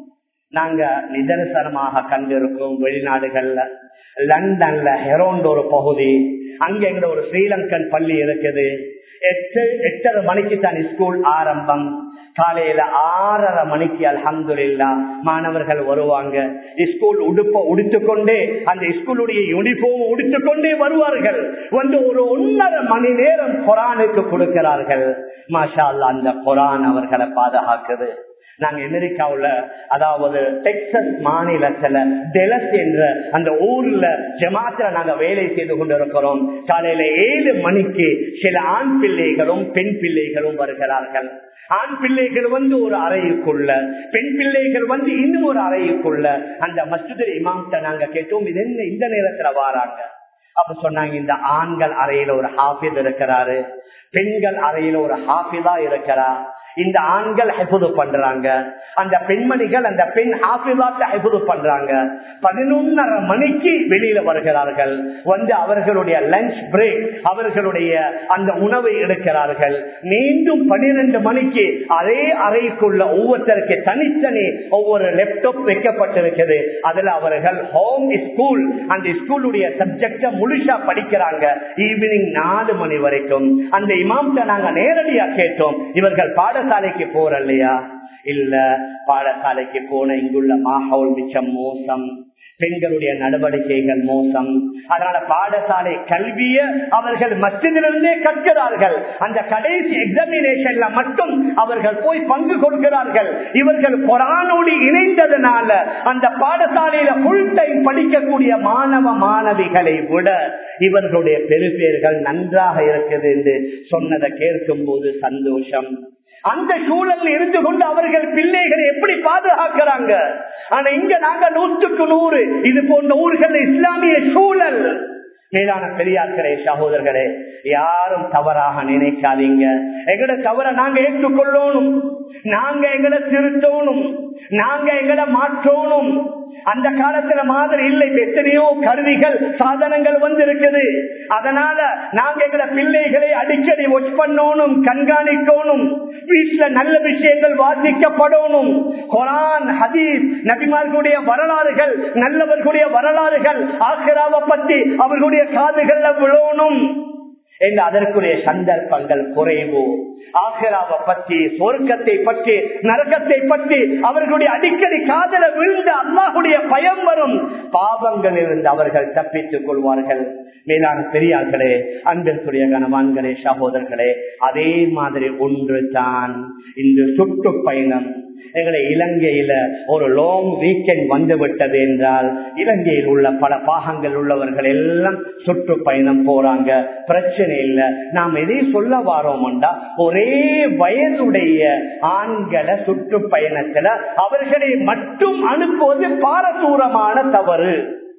நாங்க நிதர்சனமாக கண்டிருக்கோம் வெளிநாடுகள்ல லண்டன்ல ஹெரோண்ட் ஒரு பகுதி அங்க எங்க ஒரு ஸ்ரீலங்கன் பள்ளி இருக்குது எட்டு எட்டரை மணிக்கு தான் ஸ்கூல் ஆரம்பம் காலையில ஆறரை மணிக்கு அலமதுல்லா மாணவர்கள் வருவாங்க ஸ்கூல் உடுப்ப உடுத்துக்கொண்டே அந்த ஸ்கூலுடைய யூனிஃபார்ம் உடுத்துக்கொண்டே வருவார்கள் வந்து ஒரு ஒன்னரை மணி நேரம் குரானுக்கு கொடுக்கிறார்கள் மாஷா அல்லா அந்த குரான் அவர்களை பாதுகாக்குது நாங்க அமெரிக்காவுல அதாவது டெக்சஸ் மாநிலத்துல டெலஸ் என்ற அந்த ஊர்ல ஜமாத்துல நாங்க வேலை செய்து கொண்டிருக்கிறோம் காலையில ஏழு மணிக்கு சில ஆண் பிள்ளைகளும் பெண் பிள்ளைகளும் வருகிறார்கள் ஆண் பிள்ளைகள் வந்து ஒரு அறையுக்குள்ள பெண் பிள்ளைகள் வந்து இன்னும் ஒரு அறையுக்குள்ள அந்த மஸ்ஜித் இமாம்கிட்ட நாங்க கேட்டோம் இது என்ன இந்த நேரத்துல வாராங்க அப்ப சொன்னாங்க இந்த ஆண்கள் அறையில ஒரு ஹாஃபித் இருக்கிறாரு பெண்கள் அறையில ஒரு ஹாஃபிதா இருக்கிறா இந்த ஆண்கள் ஹெபுது பண்றாங்க அந்த பெண்மணிகள் அந்த பெண் ஹாஃபிதாட்ட ஹெபுது பண்றாங்க பதினொன்னரை மணிக்கு வெளியில வருகிறார்கள் வந்து அவர்களுடைய லஞ்ச் பிரேக் அவர்களுடைய அந்த உணவை எடுக்கிறார்கள் மீண்டும் பனிரெண்டு மணிக்கு அதே அறைக்குள்ள ஒவ்வொருத்தருக்கு தனித்தனி ஒவ்வொரு லேப்டாப் வைக்கப்பட்டிருக்கிறது அதுல அவர்கள் ஹோம் ஸ்கூல் அந்த ஸ்கூலுடைய சப்ஜெக்ட முழுசா படிக்கிறாங்க ஈவினிங் நாலு மணி வரைக்கும் அந்த இமாம்கிட்ட நாங்க நேரடியா கேட்டோம் இவர்கள் பாடசாலைக்கு போறல்லையா இல்ல பாடசாலைக்கு போன இங்குள்ள மாஹவுல் மிச்சம் மோசம் பெண்களுடைய நடவடிக்கைகள் மோசம் அதனால பாடசாலை கல்விய அவர்கள் மத்தியிலிருந்தே கற்கிறார்கள் அந்த கடைசி எக்ஸாமினேஷன்ல மட்டும் அவர்கள் போய் பங்கு கொடுக்கிறார்கள் இவர்கள் கொரானோடு இணைந்ததுனால அந்த பாடசாலையில ஃபுல் டைம் படிக்கக்கூடிய மாணவ மாணவிகளை விட இவர்களுடைய பெருபேர்கள் நன்றாக இருக்குது என்று சொன்னதை கேட்கும் போது சந்தோஷம் அந்த சூழல் இருந்து கொண்டு அவர்கள் பிள்ளைகளை எப்படி பாதுகாக்கிறாங்க ஆனா இங்க நாங்க நூற்றுக்கு நூறு இது போன்ற ஊர்கள் இஸ்லாமிய சூழல் மேலான பெரியார்களே சகோதரர்களே யாரும் தவறாக நினைக்காதீங்க எங்கட தவற நாங்க ஏற்றுக்கொள்ளணும் நாங்க எங்களை திருத்தணும் நாங்க எங்களை மாற்றணும் அந்த காலத்துல மாதிரி இல்லை எத்தனையோ கருவிகள் சாதனங்கள் வந்து இருக்குது அதனால நாங்க எங்களை பிள்ளைகளை அடிக்கடி ஒச் பண்ணணும் கண்காணிக்கணும் வீட்டுல நல்ல விஷயங்கள் வாசிக்கப்படணும் குரான் ஹதீஸ் நபிமார்களுடைய வரலாறுகள் நல்லவர்களுடைய வரலாறுகள் ஆசிராவை பத்தி அவர்களுடைய காதுகள்ல விழணும் என்று அதற்குரிய சந்தர்ப்பங்கள் குறைவு ஆசிராவை பற்றி சொர்க்கத்தை பற்றி நரகத்தை பற்றி அவர்களுடைய அடிக்கடி காதல விழுந்த அல்லாஹுடைய பயம் வரும் பாவங்கள் இருந்து அவர்கள் தப்பித்துக் கொள்வார்கள் மேலான பெரியார்களே அன்பிற்குரிய கனவான்களே சகோதரர்களே அதே மாதிரி ஒன்று தான் இந்த சுற்றுப்பயணம் எங்களை இலங்கையில ஒரு லாங் வீக்கெண்ட் வந்து விட்டது என்றால் இலங்கையில் உள்ள பல பாகங்கள் உள்ளவர்கள் எல்லாம் சுற்றுப்பயணம் போறாங்க பிரச்சனை இல்லை நாம் எதை சொல்ல வாரோம்டா ஒரே வயதுடைய ஆண்களை சுற்றுப்பயணத்துல அவர்களை மட்டும் அனுப்புவது பாரதூரமான தவறு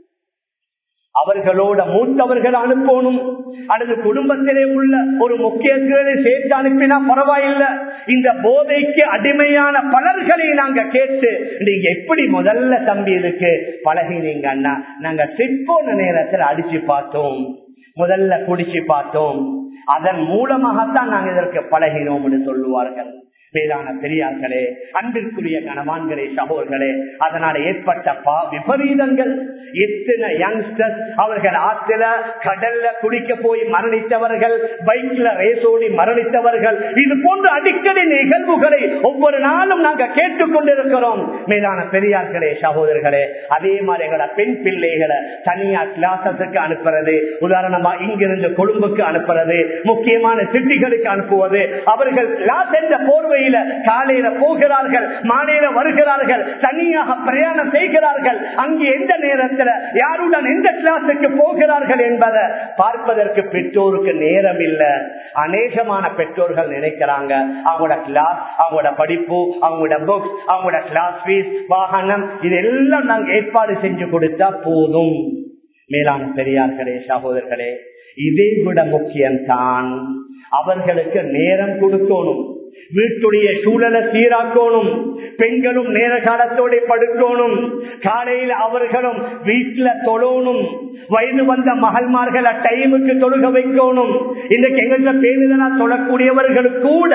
அவர்களோட மூத்தவர்கள் அனுப்பணும் அல்லது குடும்பத்திலே உள்ள ஒரு முக்கியத்துவத்தை சேர்த்து அனுப்பினா பரவாயில்லை இந்த போதைக்கு அடிமையான பலர்களை நாங்க கேட்டு நீங்க எப்படி முதல்ல தம்பி இருக்கு பழகினீங்க அண்ணா நாங்க சிற்போன நேரத்தில் அடிச்சு பார்த்தோம் முதல்ல குடிச்சு பார்த்தோம் அதன் மூலமாகத்தான் நாங்க இதற்கு பழகினோம் என்று சொல்லுவார்கள் மேலான பெரியார்களே அன்பிற்குரிய கணவான்களே சகோதர்களே அதனால் ஏற்பட்ட பா விபரீதங்கள் எத்தனை யங்ஸ்டர்ஸ் அவர்கள் ஆற்றில கடல்ல குளிக்க போய் மரணித்தவர்கள் பைக்ல ரேசோடி மரணித்தவர்கள் இது போன்ற அடிக்கடி நிகழ்வுகளை ஒவ்வொரு நாளும் நாங்க கேட்டுக்கொண்டிருக்கிறோம் மேலான பெரியார்களே சகோதரர்களே அதே மாதிரி எங்களோட பெண் பிள்ளைகளை தனியா கிளாஸஸுக்கு அனுப்புறது உதாரணமா இங்கிருந்து கொழும்புக்கு அனுப்புறது முக்கியமான சிட்டிகளுக்கு அனுப்புவது அவர்கள் கிளாஸ் என்ற போர்வையில காலையில போகிறார்கள் மாலையில வருகிறார்கள் தனியாக பிரயாணம் செய்கிறார்கள் அங்கே எந்த நேரத்தில் யாருடன் எந்த கிளாஸுக்கு போகிறார்கள் என்பதை பார்ப்பதற்கு பெற்றோருக்கு நேரம் இல்லை அநேகமான பெற்றோர்கள் நினைக்கிறாங்க அவங்களோட கிளாஸ் அவங்களோட படிப்பு அவங்களோட புக்ஸ் அவங்களோட கிளாஸ் ஃபீஸ் வாகனம் இதெல்லாம் நாங்க ஏற்பாடு செஞ்சு கொடுத்தா போதும் மேலான பெரியார்களே சகோதரர்களே இதை விட முக்கியம்தான் அவர்களுக்கு நேரம் கொடுக்கணும் வீட்டுடைய சூழலை சீராக்கணும் பெண்களும் நேர காலத்தோட படுக்கணும் காலையில் அவர்களும் வீட்டுல தொழணும் வயது வந்த மகள்மார்களை டைமுக்கு தொழுக வைக்கணும் இன்னைக்கு எங்க பேருதனா தொழக்கூடியவர்கள் கூட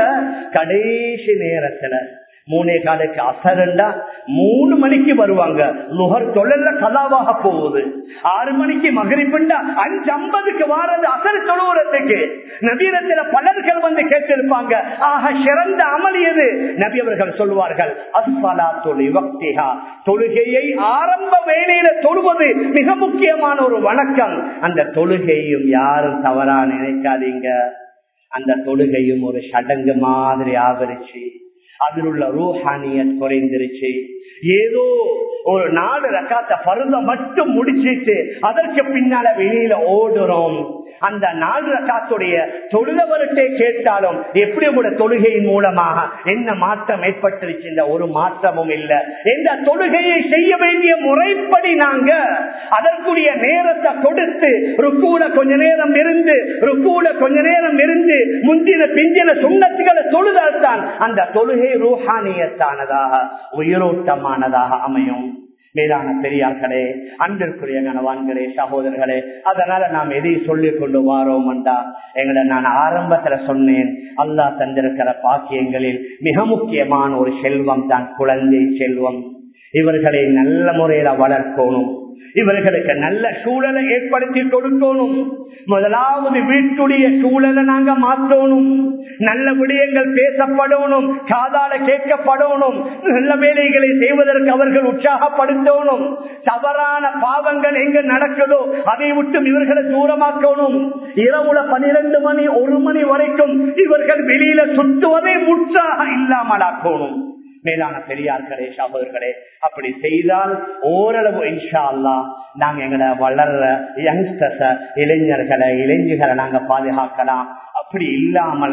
கடைசி நேரத்துல மூணே காலுக்கு அசரண்டா மூணு மணிக்கு வருவாங்க நுகர் தொழில கலாவாக போகுது ஆறு மணிக்கு மகரிப்புண்டா அஞ்சு ஐம்பதுக்கு வாரது அசர் தொழுவுறதுக்கு நபீரத்தில பலர்கள் வந்து கேட்டிருப்பாங்க ஆக சிறந்த அமல் எது நபி அவர்கள் சொல்வார்கள் அஸ்வலா தொழி வக்திகா தொழுகையை ஆரம்ப வேலையில தொழுவது மிக முக்கியமான ஒரு வணக்கம் அந்த தொழுகையும் யாரும் தவறா நினைக்காதீங்க அந்த தொழுகையும் ஒரு சடங்கு மாதிரி ஆதரிச்சு அதில் உள்ள ரூஹானிய குறைந்திருச்சு ஏதோ ஒரு நாலு ரக்காத்த பருந்த மட்டும் முடிச்சிட்டு அதற்கு பின்னால வெளியில ஓடுறோம் அந்த நாலு ரக்காத்துடைய தொழுதவர்கிட்ட கேட்டாலும் எப்படி உங்களோட தொழுகையின் மூலமாக என்ன மாற்றம் ஏற்பட்டிருச்சு இந்த ஒரு மாற்றமும் இல்லை இந்த தொழுகையை செய்ய வேண்டிய முறைப்படி நாங்க அதற்குரிய நேரத்தை கொடுத்து ருக்கூல கொஞ்ச நேரம் இருந்து ருக்கூல கொஞ்ச நேரம் இருந்து முந்தின பிஞ்சின சுண்ணத்துகளை தொழுதால் தான் அந்த தொழுகை ரூஹானியத்தானதாக உயிரோட்டமானதாக அமையும் மேலான பெரியார்களே அன்பிற்குரிய கனவான்களே சகோதரர்களே அதனால நாம் எதை சொல்லிக் கொண்டு வாரோம்டா எங்களை நான் ஆரம்பத்துல சொன்னேன் அல்லா தந்திருக்கிற பாக்கியங்களில் மிக முக்கியமான ஒரு செல்வம் தான் குழந்தை செல்வம் இவர்களை நல்ல முறையில வளர்க்கணும் இவர்களுக்கு நல்ல சூழலை ஏற்படுத்தி கொடுக்கணும் முதலாவது வீட்டுடைய சூழலை நாங்க மாற்றணும் நல்ல விடயங்கள் பேசப்படணும் காதால கேட்கப்படணும் நல்ல வேலைகளை செய்வதற்கு அவர்கள் உற்சாகப்படுத்தணும் தவறான பாவங்கள் எங்க நடக்குதோ அதை விட்டு இவர்களை தூரமாக்கணும் இரவுல பனிரெண்டு மணி ஒரு மணி வரைக்கும் இவர்கள் வெளியில சுற்றுவதை முற்றாக இல்லாமலாக்கணும் மேலான பெரியார்களே சகோதரர்களே அப்படி செய்தால் ஓரளவு இன்ஷா அல்லா நாங்க எங்களை வளர்ற யங்ஸ்டர்ஸ இளைஞர்களை இளைஞர்களை நாங்க பாதுகாக்கலாம் அப்படி இல்லாமல்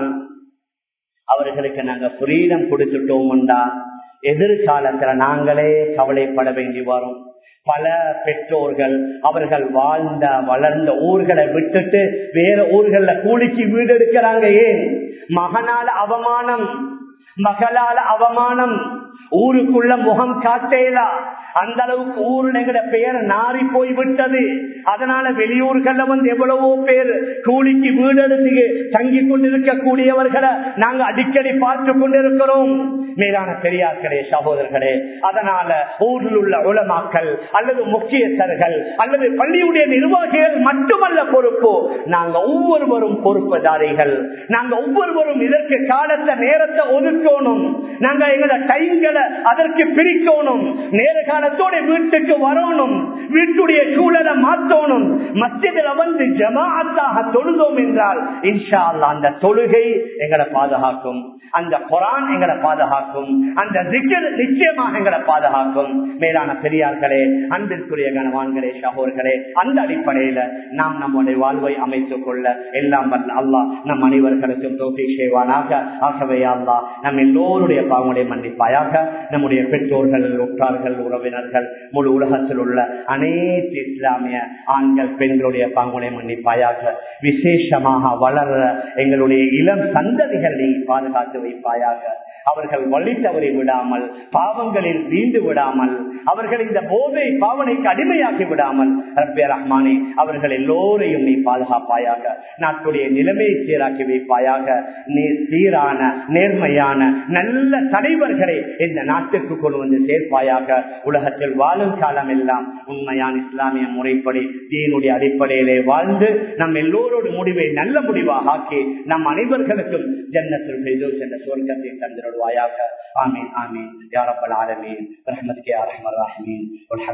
அவர்களுக்கு நாங்க புரீடம் கொடுத்துட்டோம்டா எதிர்காலத்துல நாங்களே கவலைப்பட வேண்டி வரும் பல பெற்றோர்கள் அவர்கள் வாழ்ந்த வளர்ந்த ஊர்களை விட்டுட்டு வேற ஊர்கள்ல கூலிக்கு வீடு எடுக்கிறாங்க ஏன் மகனால அவமானம் மகளால அவமானம் ஊருக்குள்ள முகம் காட்டேலா அந்த அளவுக்கு ஊருல எங்கட பெயர் நாரி போய் விட்டது அதனால வெளியூர்கள்ல வந்து எவ்வளவோ பேர் கூலிக்கு வீடு எடுத்து தங்கி கொண்டிருக்க கூடியவர்களை நாங்க அடிக்கடி பார்த்து கொண்டிருக்கிறோம் மேலான பெரியார்களே சகோதரர்களே அதனால ஊரில் உள்ள உலமாக்கள் அல்லது முக்கியஸ்தர்கள் அல்லது பள்ளியுடைய நிர்வாகிகள் மட்டுமல்ல பொறுப்பு நாங்க ஒவ்வொருவரும் பொறுப்புதாரிகள் நாங்க ஒவ்வொருவரும் இதற்கு காலத்தை நேரத்தை ஒதுக்கணும் நாங்க எங்களோட டைம்களை அதற்கு பிரிக்கணும் நேர காலத்தோட வீட்டுக்கு வரணும் வீட்டுடைய சூழலை மாற்றணும் மத்தியில வந்து ஜமாத்தாக தொழுதோம் என்றால் இன்ஷா அல்லா அந்த தொழுகை எங்களை பாதுகாக்கும் அந்த குரான் எங்களை பாதுகாக்கும் அந்த திக்கர் நிச்சயமாக எங்களை பாதுகாக்கும் மேலான பெரியார்களே அன்பிற்குரிய கனவான்களே சகோர்களே அந்த அடிப்படையில நாம் நம்முடைய வாழ்வை அமைத்துக் கொள்ள எல்லாம் வல்ல அல்லாஹ் நம் அனைவர்களுக்கும் தோல்வி செய்வானாக ஆகவே அல்லாஹ் நம் எல்லோருடைய பாவங்களை மன்னிப்பாயாக நம்முடைய பெற்றோர்கள் உற்றார்கள் உறவினர்கள் முழு உலகத்தில் உள்ள அனைத்து இஸ்லாமிய ஆண்கள் பெண்களுடைய பாங்குனை மன்னிப்பாயாக விசேஷமாக வளர்ற எங்களுடைய இளம் சந்ததிகள் நீ பாதுகாத்து வைப்பாயாக அவர்கள் வழி தவறி விடாமல் பாவங்களில் வீண்டு விடாமல் அவர்கள் இந்த போதை பாவனைக்கு அடிமையாக்கி விடாமல் ரப்பே ரஹ்மானே அவர்கள் எல்லோரையும் நீ பாதுகாப்பாயாக நாட்டுடைய நிலைமையை சீராக்கி வைப்பாயாக நீ சீரான நேர்மையான நல்ல தலைவர்களை இந்த நாட்டுக்கு கொண்டு வந்து சேர்ப்பாயாக உலகத்தில் வாழும் காலம் எல்லாம் உண்மையான இஸ்லாமிய முறைப்படி தீனுடைய அடிப்படையிலே வாழ்ந்து நம் எல்லோரோட முடிவை நல்ல முடிவாக ஆக்கி நம் அனைவர்களுக்கும் ஜன்னத்தில் என்ற சுவர்க்கத்தை தந்திருவாயாக ஆமீன் ஆமீன் யாரப்பல் ஆலமீன் ரஹமத் கே அரஹமர் ராஹமீன்